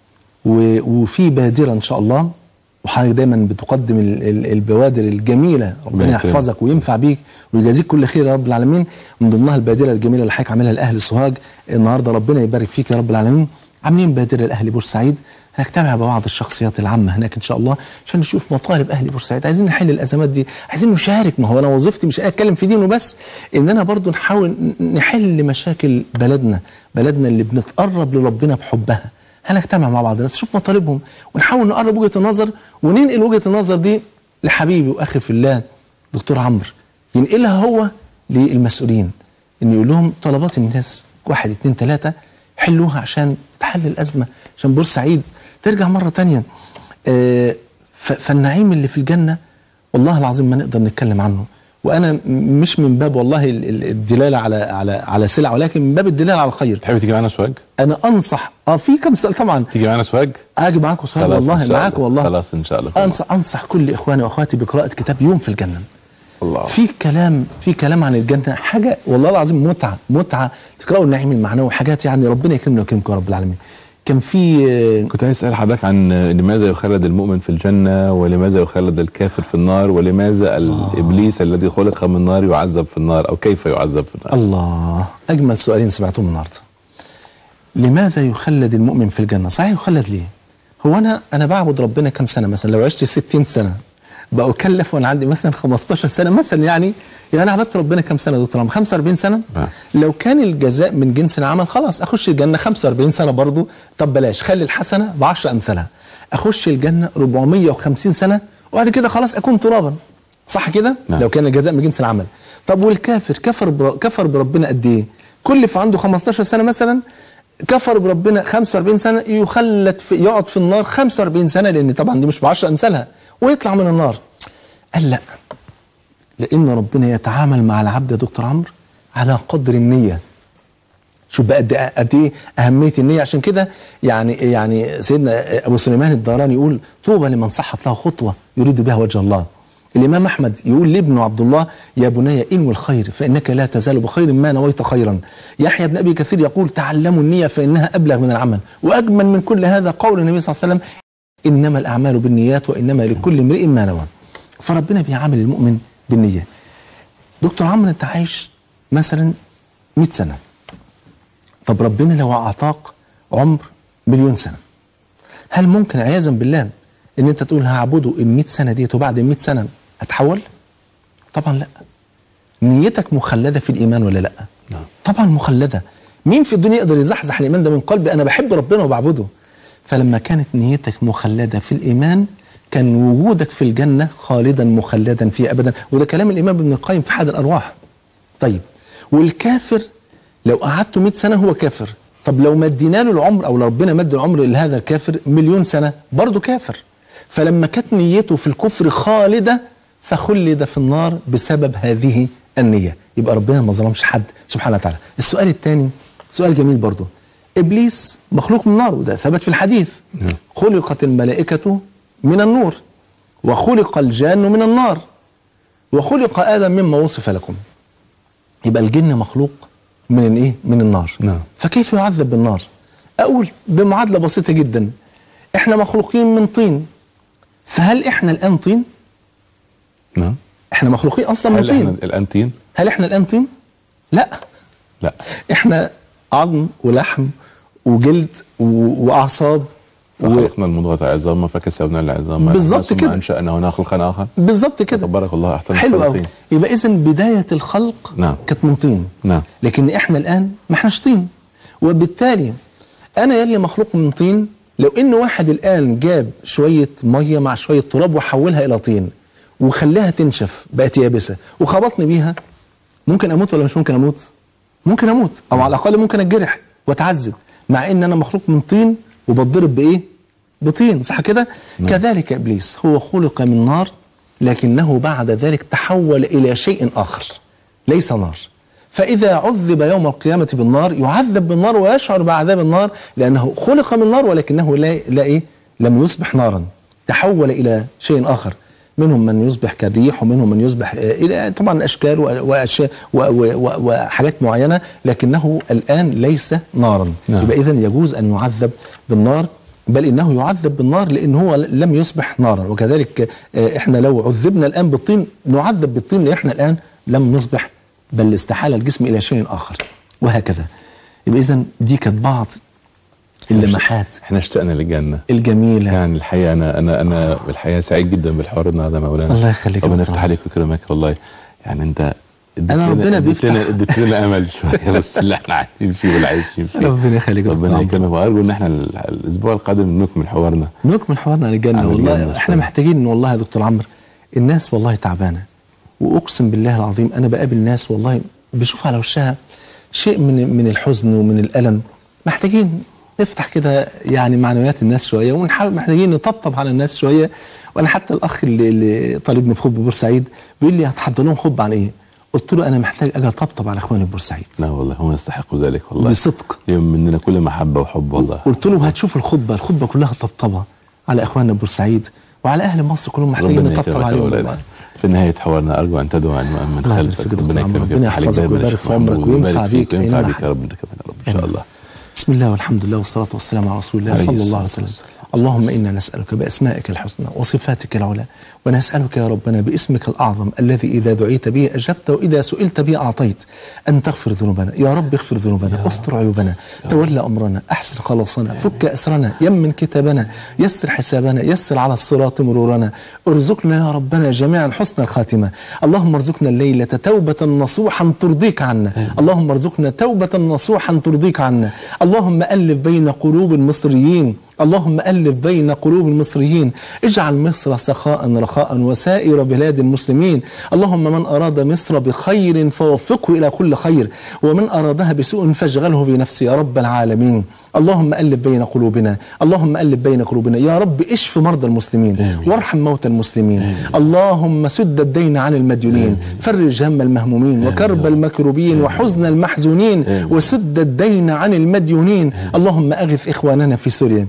و- وفي بادرة إن شاء الله وحضرتك دايما بتقدم ال- ال- البوادر الجميلة ربنا ربنا يكرمك. يحفظك وينفع بيك ويجازيك كل خير يا رب العالمين من ضمنها البادرة الجميلة اللي حضرتك عاملها لأهل سوهاج النهاردة ربنا يبارك فيك يا رب العالمين عاملين بادرة لأهل بورسعيد هنجتمع ببعض الشخصيات العامة هناك إن شاء الله عشان نشوف مطالب أهل بورسعيد عايزين نحل الأزمات دي عايزين نشارك ما هو أنا وظيفتي مش أتكلم في دين وبس إن أنا برضو نحاول ن- نحل مشاكل بلدنا بلدنا اللي بنتقرب لربنا بحبها هنجتمع مع بعض الناس نشوف مطالبهم ونحاول نقرب وجهة النظر وننقل وجهة النظر دي لحبيبي وأخي في الله دكتور عمرو ينقلها هو للمسؤولين ان يقول لهم طلبات الناس واحد اتنين تلاتة حلوها عشان تحل الأزمة عشان بورسعيد ترجع مرة تانية آه، ف- فالنعيم اللي في الجنة والله العظيم ما نقدر نتكلم عنه وأنا م- مش من باب والله ال- ال- الدلالة على على على سلع ولكن من باب الدلالة على الخير تحب تيجي معانا سواج أنا أنصح اه في كم سؤال طبعا تيجي معانا سواج أجي معاكم صحيح خلاص والله إن شاء معاك الله. والله خلاص ان شاء الله أنصح, أنصح كل إخواني وأخواتي بقراءة كتاب يوم في الجنة الله في كلام في كلام عن الجنة حاجة والله العظيم متعة متعة تقرأوا النعيم المعنوي حاجات يعني ربنا يكرمنا ويكرمكم يا رب العالمين كان في آه، كنت عايز اسال حضرتك عن لماذا يخلد المؤمن في الجنه ولماذا يخلد الكافر في النار ولماذا الابليس الذي خلق من النار يعذب في النار او كيف يعذب في النار الله أجمل سؤالين سمعتهم النهاردة لماذا يخلد المؤمن في الجنة صحيح يخلد ليه هو أنا أنا بعبد ربنا كم سنة مثلا لو عشت 60 سنة بقى أكلف وأنا عندي مثلا 15 سنة مثلا يعني يعني أنا عبدت ربنا كم سنة يا دكتور عمرو؟ 45 سنة نعم. لو كان الجزاء من جنس العمل خلاص اخش الجنه 45 سنه برضو طب بلاش خلي الحسنه ب 10 امثالها اخش الجنه 450 سنه وبعد كده خلاص اكون ترابا صح كده نعم. لو كان الجزاء من جنس العمل طب والكافر كفر بر... كفر بربنا قد ايه كلف عنده 15 سنه مثلا كفر بربنا 45 سنه يخلد في يقعد في النار 45 سنه لان طبعا دي مش ب 10 امثالها ويطلع من النار قال لا لان ربنا يتعامل مع العبد يا دكتور عمرو على قدر النيه شوف بقى قد قد ايه اهميه النيه عشان كده يعني يعني سيدنا ابو سليمان الداراني يقول طوبى لمن صحت له خطوه يريد بها وجه الله الامام احمد يقول لابنه عبد الله يا بني انوي الخير فانك لا تزال بخير ما نويت خيرا يحيى بن ابي كثير يقول تعلموا النيه فانها ابلغ من العمل واجمل من كل هذا قول النبي صلى الله عليه وسلم انما الاعمال بالنيات وانما لكل امرئ ما نوى فربنا بيعامل المؤمن بالنيه دكتور عمرو انت عايش مثلا 100 سنه طب ربنا لو اعطاك عمر مليون سنه هل ممكن عياذا بالله ان انت تقول هعبده ال 100 سنه ديت وبعد ال 100 سنه اتحول؟ طبعا لا. نيتك مخلده في الايمان ولا لا؟ نعم. طبعا مخلده. مين في الدنيا يقدر يزحزح الايمان ده من قلبي انا بحب ربنا وبعبده. فلما كانت نيتك مخلده في الايمان كان وجودك في الجنه خالدا مخلدا فيها ابدا وده كلام الامام ابن القيم في حاد الارواح. طيب والكافر لو قعدته 100 سنه هو كافر طب لو مدينا له العمر او لو ربنا مد العمر لهذا الكافر مليون سنه برضه كافر فلما كانت نيته في الكفر خالده فخلد في النار بسبب هذه النية يبقى ربنا ما ظلمش حد سبحانه وتعالى السؤال الثاني سؤال جميل برضه إبليس مخلوق من نار وده ثبت في الحديث نعم. خلقت الملائكة من النور وخلق الجان من النار وخلق آدم مما وصف لكم يبقى الجن مخلوق من ايه من النار نعم. فكيف يعذب بالنار اقول بمعادله بسيطه جدا احنا مخلوقين من طين فهل احنا الان طين نعم احنا مخلوقين اصلا من هل احنا طين الان طين؟ هل احنا الان طين لا لا احنا عظم ولحم وجلد و- واعصاب و... وخلقنا المضغة عظاما فكسبنا العظام بالظبط ثم كده. انشأناه نخلقا اخر بالظبط كده تبارك الله احسن حلو قوي الخالقين. يبقى اذا بدايه الخلق نعم. كانت من طين نعم لكن احنا الان ما احناش طين وبالتالي انا يلي مخلوق من طين لو ان واحد الان جاب شويه ميه مع شويه تراب وحولها الى طين وخلاها تنشف بقت يابسه وخبطني بيها ممكن اموت ولا مش ممكن اموت ممكن اموت او على الاقل ممكن اتجرح واتعذب مع ان انا مخلوق من طين وبتضرب بايه بطين صح كده نعم. كذلك ابليس هو خلق من نار لكنه بعد ذلك تحول الى شيء اخر ليس نار فإذا عذب يوم القيامة بالنار يعذب بالنار ويشعر بعذاب النار لأنه خلق من نار ولكنه لا, لا إيه؟ لم يصبح نارا تحول إلى شيء آخر منهم من يصبح كالريح ومنهم من يصبح آه، إلى طبعا أشكال و- وأشياء و- و- و- وحاجات معينة لكنه الآن ليس نارا نعم. يبقى إذا يجوز أن يعذب بالنار بل إنه يعذب بالنار لأن هو لم يصبح نارا وكذلك آه، إحنا لو عذبنا الآن بالطين نعذب بالطين لأن إحنا الآن لم نصبح بل استحال الجسم إلى شيء آخر وهكذا يبقى إذا دي كانت بعض اللمحات احنا اشتقنا للجنة الجميلة يعني الحقيقة أنا أنا أنا بالحقيقة سعيد جدا بالحوار النهارده يا مولانا الله يخليك يا ربنا دكتور يفتح عليك ويكرمك والله يعني أنت اديت أنا لنا- ربنا اديت لنا- بيفتح. اديت لنا أمل شوية بس اللي احنا عايزين فيه واللي عايشين فيه ربنا يخليك يا دكتور ربنا عمرو. يكرمك وأرجو إن احنا ال- الأسبوع القادم نكمل حوارنا نكمل حوارنا عن الجنة عن والله الجنة احنا شوية. محتاجين والله يا دكتور عمرو الناس والله تعبانة واقسم بالله العظيم انا بقابل ناس والله بشوف على وشها شيء من من الحزن ومن الالم محتاجين نفتح كده يعني معنويات الناس شويه ونحاول محتاجين نطبطب على الناس شويه وانا حتى الاخ اللي, اللي طالبني في خطبه بورسعيد بيقول لي هتحضر لهم خطبه عن ايه؟ قلت له انا محتاج اجي اطبطب على اخواني في بورسعيد لا والله هم يستحقوا ذلك والله بصدق اليوم مننا كل محبة وحب والله قلت له هتشوف الخطبه الخطبه كلها طبطبه على اخواننا في بورسعيد وعلى اهل مصر كلهم محتاجين ربنا نطبطب يكرمك يا عليهم مولانا والله. في نهاية حوارنا أرجو أن تدعو عن من الله خلفك يبارك فيك ربنا يا دكتور يكرمك عمرو. ربنا يفتح عليك يحفظك دايما ويبارك يا في شيخ عمرك محمود وينفع ويبارك بيك فيك وينفع أينما بك يا رب انت كمان يا رب إن شاء الله بسم الله والحمد لله والصلاة والسلام على رسول الله عليه صلى الله الصلاة عليه وسلم والسلام. اللهم إنا نسألك بأسمائك الحسنى وصفاتك العلى ونسألك يا ربنا باسمك الأعظم الذي إذا دعيت به أجبت وإذا سئلت به أعطيت أن تغفر ذنوبنا يا رب اغفر ذنوبنا استر عيوبنا تولى أمرنا أحسن خلاصنا فك أسرنا يمن كتابنا يسر حسابنا يسر على الصراط مرورنا ارزقنا يا ربنا جميعا حسن الخاتمة اللهم ارزقنا الليلة توبة نصوحا ترضيك عنا اللهم ارزقنا توبة نصوحا ترضيك عنا اللهم ألف بين قلوب المصريين اللهم ألف بين قلوب المصريين اجعل مصر سخاء رخاء وسائر بلاد المسلمين اللهم من أراد مصر بخير فوفقه إلى كل خير ومن أرادها بسوء فاشغله في نفسه يا رب العالمين اللهم ألف بين قلوبنا اللهم ألف بين قلوبنا يا رب اشف مرضى المسلمين آمين. وارحم موتى المسلمين اللهم سد الدين عن المديونين فرج هم المهمومين وكرب المكروبين وحزن المحزونين آمين. وسد الدين عن المديونين اللهم أغث إخواننا في سوريا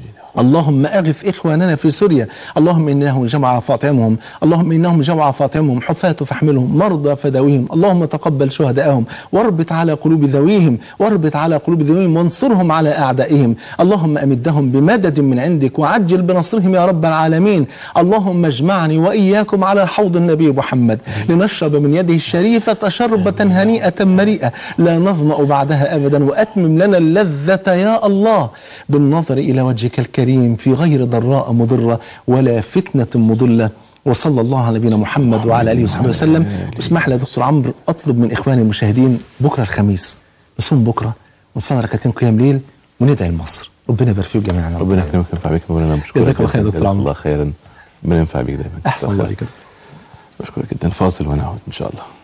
اللهم أغث إخواننا في سوريا اللهم إنهم جمع فاطمهم اللهم إنهم جمع فاطمهم حفاة فاحملهم مرضى فداويهم اللهم تقبل شهداءهم واربط على قلوب ذويهم واربط على قلوب ذويهم وانصرهم على أعدائهم اللهم أمدهم بمدد من عندك وعجل بنصرهم يا رب العالمين اللهم اجمعني وإياكم على حوض النبي محمد لنشرب من يده الشريفة شربة هنيئة مريئة لا نظمأ بعدها أبدا وأتمم لنا اللذة يا الله بالنظر إلى وجهك الكريم في غير ضراء مضرة ولا فتنة مضلة وصلى الله على نبينا محمد وعلى اله وصحبه وسلم اسمح لي يا دكتور عمرو اطلب من اخواني المشاهدين بكره الخميس نصوم بكره ونصلي ركعتين قيام ليل وندعي لمصر ربنا يبارك فيكم جميعا يا رب. ربنا يكرمك وينفع بك يا مولانا بشكرك جزاك الله خير يا جداً. دكتور جزاك عمرو. الله خيرا ربنا ينفع بك دايما احسن الله عليك بشكرك جدا فاصل ونعود ان شاء الله